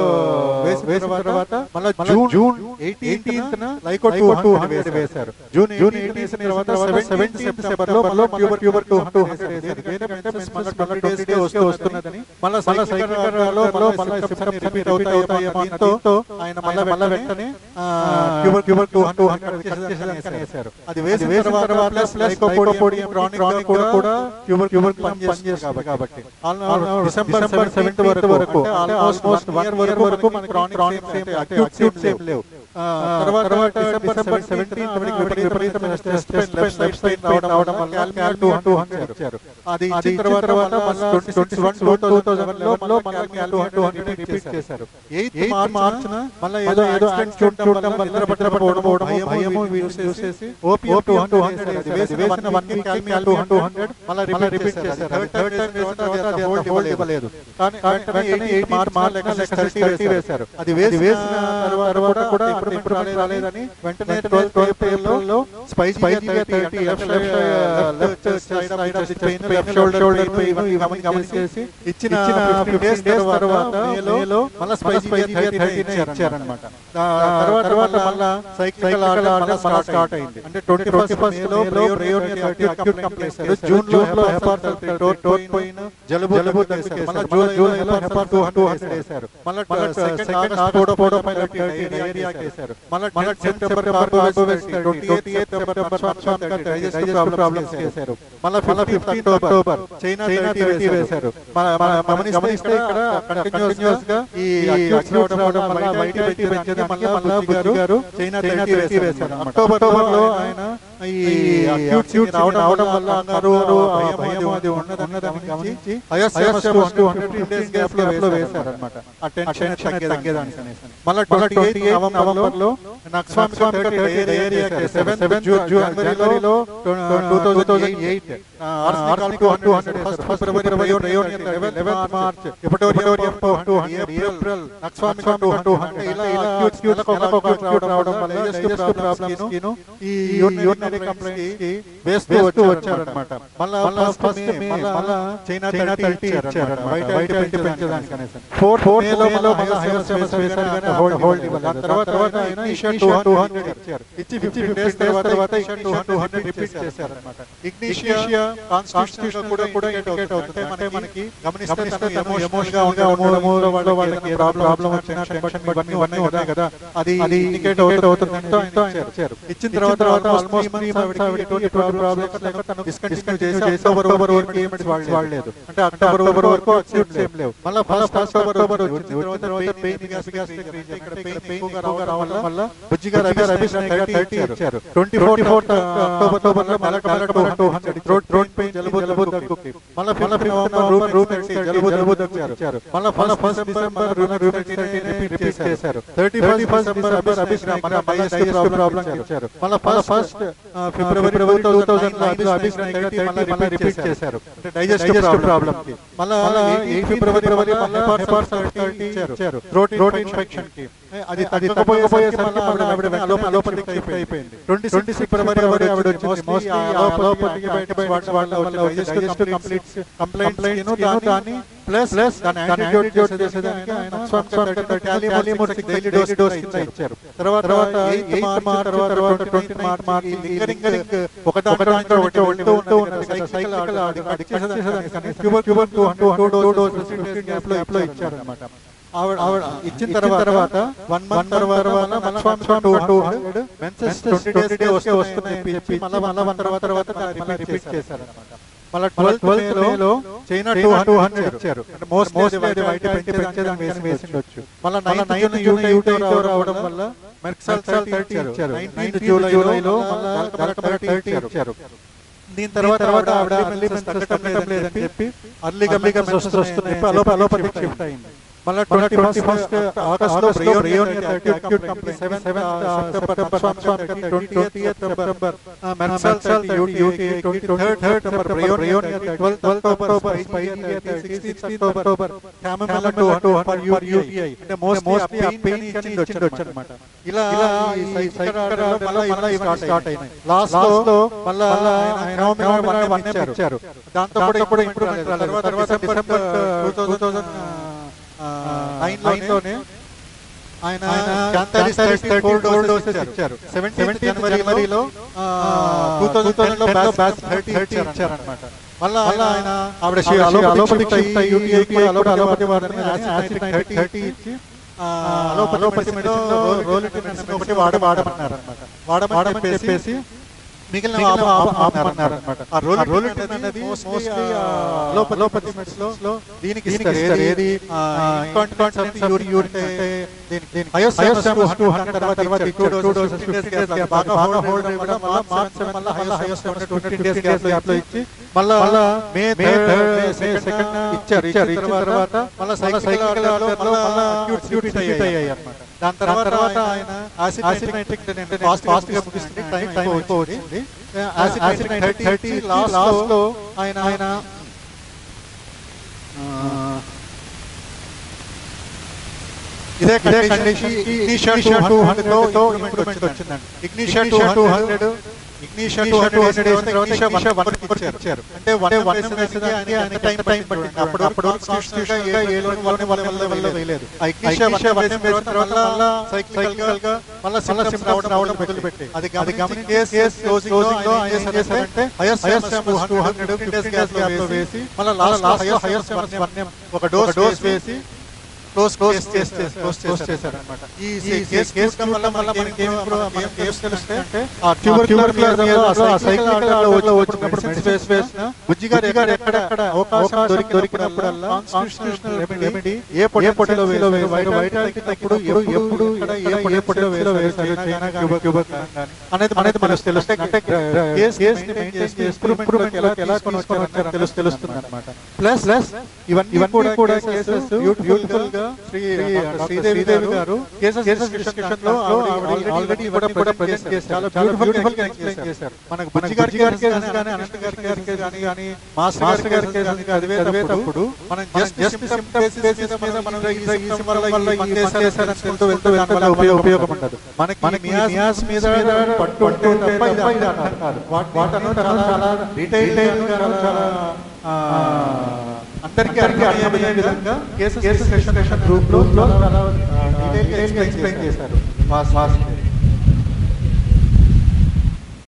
వేసిన తర్వాత మళ్ళీ June June eighteenth Lyc two two hundred వేశారు జూన్ జూన్ ఎయిటీన్త్ తర్వాత సెవెంటీన్ సెప్టెంబర్ లో మళ్ళీ tuber tuber two two hundred వేశారు ట్వంటీ డేస్ వస్తూ వస్తున్నదని మళ్ళీ సైకిల్ లో మళ్ళీ సిమ్టమ్స్ రిపీట్ అవుతాయేమో దీంతో ఆయన మళ్ళీ మళ్ళీ వెంటనే tuber tuber two two hundred వేశారు అది వేసిన తర్వాత ప్లస్ ప్లస్ కోపోడియం క్రానిక్ కూడా కూడా ట్యూబర్ ట్యూబర్ పనిచేస్తుంది కాబట్టి డిసెంబర్ సెవెంత్ వరకు వరకు ఆల్మోస్ట్ వన్ ఇయర్ వరకు మనకి క్రానిక్ సేమ్ అక్యూట్ సేమ్ లేవు తర్వాత డిసెంబర్ సెవెంటీన్ విపరీతమైన స్ట్రెస్ లెఫ్ట్ సైడ్ రావడం వల్ల క్యాల్ టూ టూ హండ్రెడ్ ఇచ్చారు అది ఇచ్చిన తర్వాత తర్వాత మళ్ళీ ట్వంటీ వన్ టూ థౌసండ్ లో లో మళ్ళీ క్యాల్ టూ హండ్రెడ్ రిపీట్ చేశారు ఎయిత్ మార్చ్ మళ్ళీ ఏదో ఏదో యాక్సిడెంట్ చూడడం వల్ల నిద్రపట్టడం పోవడం భయము యూస్ చేసి ఓపీ టూ హండ్రెడ్ అది వేసిన one week calc two hundred మళ్ళీ రిపీట్ చేశారు థర్డ్ టైం వేసిన తర్వాత అది హోల్డ్ ఇవ్వలేదు కానీ వెంటనే ఎయిట్ మార్చ్ లెక్క థర్టీ వేశారు అది వేసిన తర్వాత కూడా ఇంప్రూవ్మెంట్ రాలేదని వెంటనే ట్వెల్త్ ఏప్రిల్ లో స్పైసీగా thirty left left side of the pain left shoulder pain ఇవన్నీ గమనించేసి ఇచ్చిన ఫిఫ్టీన్ డేస్ తర్వాత మేలో మళ్ళీ స్పైసీగా థర్టీ ఇచ్చారనమాట తర్వాత తర్వాత మళ్ళీ సైకిల్ ఆర్డర్ స్టార్ట్ అయింది అంటే ట్వంటీ ఫస్ట్ మేలో ప్రయోజన అక్యూట్ కంప్లైంట్స్ జూన్ లో హెపార్ టోట్ పెయిన్ జలుబు జలుబు మళ్ళీ జూలై జూలైలో హెపార్ టూ టూ హండ్రెడ్ వేశారు మళ్ళీ సెకండ్ ఆగస్ట్ పోడో పోడో పై ఏరియా చేశారు మళ్ళీ మళ్ళీ September twenty eighth September digestive problems చేశారు మళ్ళీ మళ్ళీ ఫిఫ్టీన్త్ అక్టోబర్ చైనా థర్టీ వేశారు గమనిస్తే ఇక్కడ కంటిన్యూస్ గా ఈ అక్యూట్ రావడం వల్ల బయట పెట్టి పెంచేది మళ్ళీ మళ్ళీ గారు చైనా థర్టీ వేశారు అక్టోబర్ లో ఆయన ఈ అక్యూట్ రావడం రావడం వల్ల అన్నారు భయం అది ఉన్నదని గమనించి ISS two hundred days gap లో వేశారనమాట ఆ టెన్షన్ తగ్గేదానికి మళ్ళీ ట్వంటీ ఎయిట్ నవంబర్ లో నక్స్వామి ఏరియా సెవెన్ సెవెన్ జనవరిలో two thousand eight two hundred first first February eleventh March February two hundred April నక్స్వామి టూ టూ హండ్రెడ్ ఇలా ఇలా అక్యూట్ అక్యూట్ రావడం వల్ల డైజెస్టివ్ ప్రాబ్లమ్స్ ఈ యూరినరీ కంప్లైంట్స్ కి వేస్తూ వచ్చి వచ్చారన్నమాట మళ్ళా ఫస్ట్ మళ్ళా చైనా చైనా థర్టీ ఇచ్చారు బయట బయట పెట్టి పెంచడానికి అనేసి ఫోర్ ఫోర్ లో మళ్ళీ మళ్ళీ హైయర్ సెవెన్స్ వేశారు కానీ హోల్డ్ హోల్డ్ ఇవ్వాలి తర్వాత తర్వాత ఆయన ఈషా టూ హండ్రెడ్ ఇచ్చారు ఇచ్చి ఫిఫ్టీన్ డేస్ తర్వాత తర్వాత ఈషా టూ టూ హండ్రెడ్ రిపీట్ చేశారు అనమాట ఇగ్నిషియా కాన్స్టిట్యూషన్ కూడా కూడా ఇండికేట్ అవుతుంది అంటే మనకి గమనిస్తే తను ఎమోషనల్ గా ఉండడము వాళ్ళ వాళ్ళకి ప్రాబ్లం వచ్చినా టెన్షన్ ఇవన్నీ ఉన్నాయి కదా కదా అది అది ఇండికేట్ అవుతుందంటే ఆయన ఇచ్చారు ఇచ్చిన తర్వాత తర్వాత ఆల్మోస్ట్ త్రీ మంత్స్ ఆవిడ ఎటువంటి ప్రాబ్లమ్స్ లేక తను డిస్కంటిన్యూ చేసి అక్టోబర్ ఓవర్ వరకు ఏమిటి వాడలేదు అంటే అక్టోబర్ ఓవర్ వరకు అక్యూట్ ఏం లేవు మళ్ళీ ఫస్ట్ అక్టోబర్ వచ్చింది వచ్చిన తర్వాత పెయిన్ గ్యాస్ గ్యాస్ ఇక్కడ పెయిన్ పెయిన్ ఎక్కువగా రావడం వల్ల బుజ్జిగా రవి రమేష్ థర్టీ ఇచ్చారు ట్వంటీ ఫోర్టీ ఫోర్త్ అక్టోబర్ లో మళ్ళీ మళ్ళీ two hundred throat throat pain జలుబు జలుబు దగ్గుకి మళ్ళీ మళ్ళీ రూమ్ రూమ్ జలుబు జలుబు దగ్గారు ఇచ్చారు మళ్ళీ మళ్ళీ ఫస్ట్ డిసెంబర్ రిపీట్ చేశారు థర్టీ ఫస్ట్ డిసెంబర్ అభిశ్రామ్ మన డైజెస్టివ్ ప్రాబ్లం ఇచ్చారు మళ్ళీ మళ్ళీ ఫస్ట్ ఫిబ్రవరి టూ థౌసండ్ లో అభిశ్రామ్ మళ్ళీ రిపీట్ చేశారు అంటే డైజెస్టివ్ ప్రాబ్లం కి మళ్ళీ ఎయిట్ ఫిబ్రవరి మళ్ళీ హెపాటైటిస్ ఇచ్చారు థ్రోట్ థ్రోట్ ఇన్ఫెక్షన్ కి అది అది తగ్గకపోయేసరికి మళ్ళీ ఆవిడ లోపల లోపలికి అయిపోయింది ట్వంటీ ట్వంటీ సిక్స్ ఫిబ్రవరి ఆవిడ ఆవిడ వచ్చింది మోస్ట్లీ లోపలికి బయట వాళ్ళ వల్ల డైజెస్టివ్ కంప్లీట్స్ కంప్లైంట్స్ దాన్ని ప్లస్ ప్లస్ దాని యాంటీడోట్ చేసేదానికి ఆయన టాలిమోర్ డైలీ డోస్ డోస్ కింద ఇచ్చారు తర్వాత తర్వాత ఎయిత్ మార్చ్ తర్వాత తర్వాత ట్వంటీ మార్చ్ మార్చ్ లింగరింగ్ ఒక దాంట్లో ఒకటి ఉంటూ ఉంటూ ఉన్నది సైకిల్ ఆడి ఆడి చేసేదానికి క్యూబర్ క్యూబర్ two hundred two dose fifteen gap లో ఎప్పుడు ఇచ్చారు అనమాట ఆవిడ ఆవిడ ఇచ్చిన తర్వాత వన్ మంత్ తర్వాత two two hundred menses twenty days days వస్తున్నాయి చెప్పి మళ్ళీ మళ్ళీ వన్ తర్వాత తర్వాత దాన్ని రిపీట్ చేశారు అనమాట మళ్ళీ ట్వెల్త్ ట్వెల్త్ లో చైనా టూ టూ హండ్రెడ్ ఇచ్చారు అంటే మోస్ట్ మోస్ట్ అది బయట పెంచి పెంచేదాన్ని వేసి వేసి ఉండొచ్చు మళ్ళీ నైన్ నైన్ యూటీ యూటీ రావడం వల్ల మెర్క్సాల్ థర్టీ ఇచ్చారు నైన్త్ జూలైలో మళ్ళీ థర్టీ ఇచ్చారు దీని తర్వాత తర్వాత ఆవిడ మళ్ళీ తగ్గటం లేదని చెప్పి అర్లీగా అర్లీగా వస్తుంది అలోప అలోపతి షిఫ్ట్ అయింది మళ్ళీ ట్వంటీ ట్వంటీ ఫస్ట్ ఆగస్ట్ లో బ్రియోన్ acute complaint seven seven September twenty twenty September మెర్సల్ యూటీ ట్వంటీ థర్డ్ థర్డ్ సెప్టెంబర్ బ్రియోన్ బ్రియోన్ twelfth twelfth October sixteenth October chamomile two two for UTI అంటే మోస్ట్ మోస్ట్ పెయిన్ ఇచ్చింది వచ్చింది అనమాట ఇలా ఈ సైకిల్ మళ్ళీ మళ్ళీ స్టార్ట్ అయినాయి లాస్ట్ లో మళ్ళీ క్యామమెల్ వన్ ఇచ్చారు దాంతో కూడా ఇప్పుడు ఇంప్రూవ్మెంట్ తర్వాత తర్వాత డిసెంబర్ టూ థౌసండ్ నైన్ లోనే ఆయన క్యాంథారిస్ ఫోర్ డోసెస్ ఇచ్చారు సెవెంటీ జనవరిలో టూ థౌసండ్ లో బ్యాచ్ థర్టీ ఇచ్చారు అనమాట మళ్ళీ మళ్ళీ ఆయన ఆవిడ అలోపతి యూటీఐ అలోపతి వాడిని యాసిడ్ థర్టీ థర్టీ ఇచ్చి అలోపతి మెడిసిన్ రోలిటి మెడిసిన్ ఒకటి వాడ వాడమన్నారు అనమాట వాడమని చెప్పేసి మిగిలిన ఆపమన్నారు అనమాట ఆ రోలిటిన్ అనేది మోస్ట్లీ అలోపతి మెడిసిన్ లో దీనికి ఇస్తారు ఏది ఇన్కాంటినెన్స్ యూరిన్ దీనికి హైయెస్ట్ టూ హండ్రెడ్ తర్వాత తర్వాత టూ డోసెస్ ఫిఫ్టీన్ డేస్ బాగా బాగా హోల్డ్ అవ్వడం వల్ల మార్చ్ మళ్ళీ హైయెస్ట్ ఫిఫ్టీన్ డేస్ గ్యాప్ లో ఇచ్చి మళ్ళీ మళ్ళీ మే మే సెకండ్ ఇచ్చారు ఇచ్చారు ఇచ్చిన తర్వాత మళ్ళీ సైకిల్ మళ్ళీ అక్యూట్ అయ్యాయి అన్నమాట దాని తర్వాత ఆయన యాసిడ్ నైట్రిక్ ఫాస్ట్ ఫాస్ట్ గా ముగిస్తుంది టైం టైం అయిపోతుంది యాసిడ్ నైట్రిక్ థర్టీ లాస్ట్ లో ఆయన ఆయన ఇదే కండిషన్ ఇగ్నిషన్ టూ హండ్రెడ్ తో ఇంప్రూవ్మెంట్ వచ్చిందండి ignition two hundred ignition two hundred ignition one ఇచ్చారు అంటే వన్ వన్ వేసేదానికి ఆయన టైం టైం పట్టింది అప్పుడు అప్పుడు కాన్స్టిట్యూషన్ గా ఏ లోని వాళ్ళని వాళ్ళ వల్ల వల్ల వేయలేదు ఆ ఇగ్నిషన్ వన్ వేసిన తర్వాత మళ్ళీ సైకిల్ గా మళ్ళీ సిమ్లసిమ్ రావడం రావడం మొదలు పెట్టి అది అది గమని కేస్ కేస్ క్లోజింగ్ లో ఆయన ఏం చేశారంటే higher higher two hundred fifteen days gap లో వేసి మళ్ళీ లాస్ట్ లాస్ట్ హైయర్ హైయర్ ఒక డోస్ డోస్ వేసి క్లోజ్ క్లోజ్ క్లోజ్ చేశారు అనమాట ఈ కేసు కేసు వల్ల మళ్ళీ మనకి ఏం మనకి ఏం తెలుస్తే అంటే ఆ ట్యూబర్క్యులర్ ఆ సైకిల్ లో వచ్చినప్పుడు మెడిసిన్ వేస్ బుజ్జి గారు ఎక్కడ ఎక్కడ అవకాశం దొరికి దొరికినప్పుడల్లా కాన్స్టిట్యూషనల్ రెమెడీ ఏ పొడి పొడిలో వేసారు బయట ఎప్పుడు ఎప్పుడు ఎక్కడ ఏ ఏ పొడిలో వేసారు చైనా క్యూబర్ క్యూబర్ అనేది అనేది మనకు తెలుస్తే అంటే కేసు కేసు ఇంప్రూవ్మెంట్ ఎలా ఎలా కొనుక్కోవచ్చు తెలుసు తెలుస్తుంది అనమాట ప్లస్ ప్లస్ ఇవన్నీ ఇవన్నీ కూడా కేసెస్ బ్యూటిఫుల్ గా శ్రీ శ్రీదేవి గారు కేసెస్ డిస్కషన్ లో ఆల్రెడీ కూడా కూడా ప్రెజెంట్ చేశారు చాలా బ్యూటిఫుల్ గా ఎక్స్ప్లెయిన్ చేశారు మనకు బుజ్జి గారి గారి కేసెస్ కానీ అనంత గారి గారి కేసెస్ కానీ కానీ మాస్టర్ గారి కేసెస్ కానీ చదివేటప్పుడు మనం జస్ట్ జస్ట్ సిమ్టమ్స్ బేసిస్ మీద మనం ఈ సిమ్టమ్ వల్ల ఈ మంది చేశారని తెలుస్తూ వెళ్తూ దాని వల్ల ఉపయోగం ఉపయోగం ఉండదు మనకి మనకి మియాస్ మీద పట్టు ఉంటే తప్ప ఇది అర్థం కాదు వాటను చాలా చాలా డీటెయిల్ గా చాలా అందరికీ అందరికీ అర్థమయ్యే విధంగా కేసు కేసు సెషన్ గ్రూప్ లో చాలా డీటెయిల్ గా ఎక్స్ప్లెయిన్ చేశారు మాస్ మాస్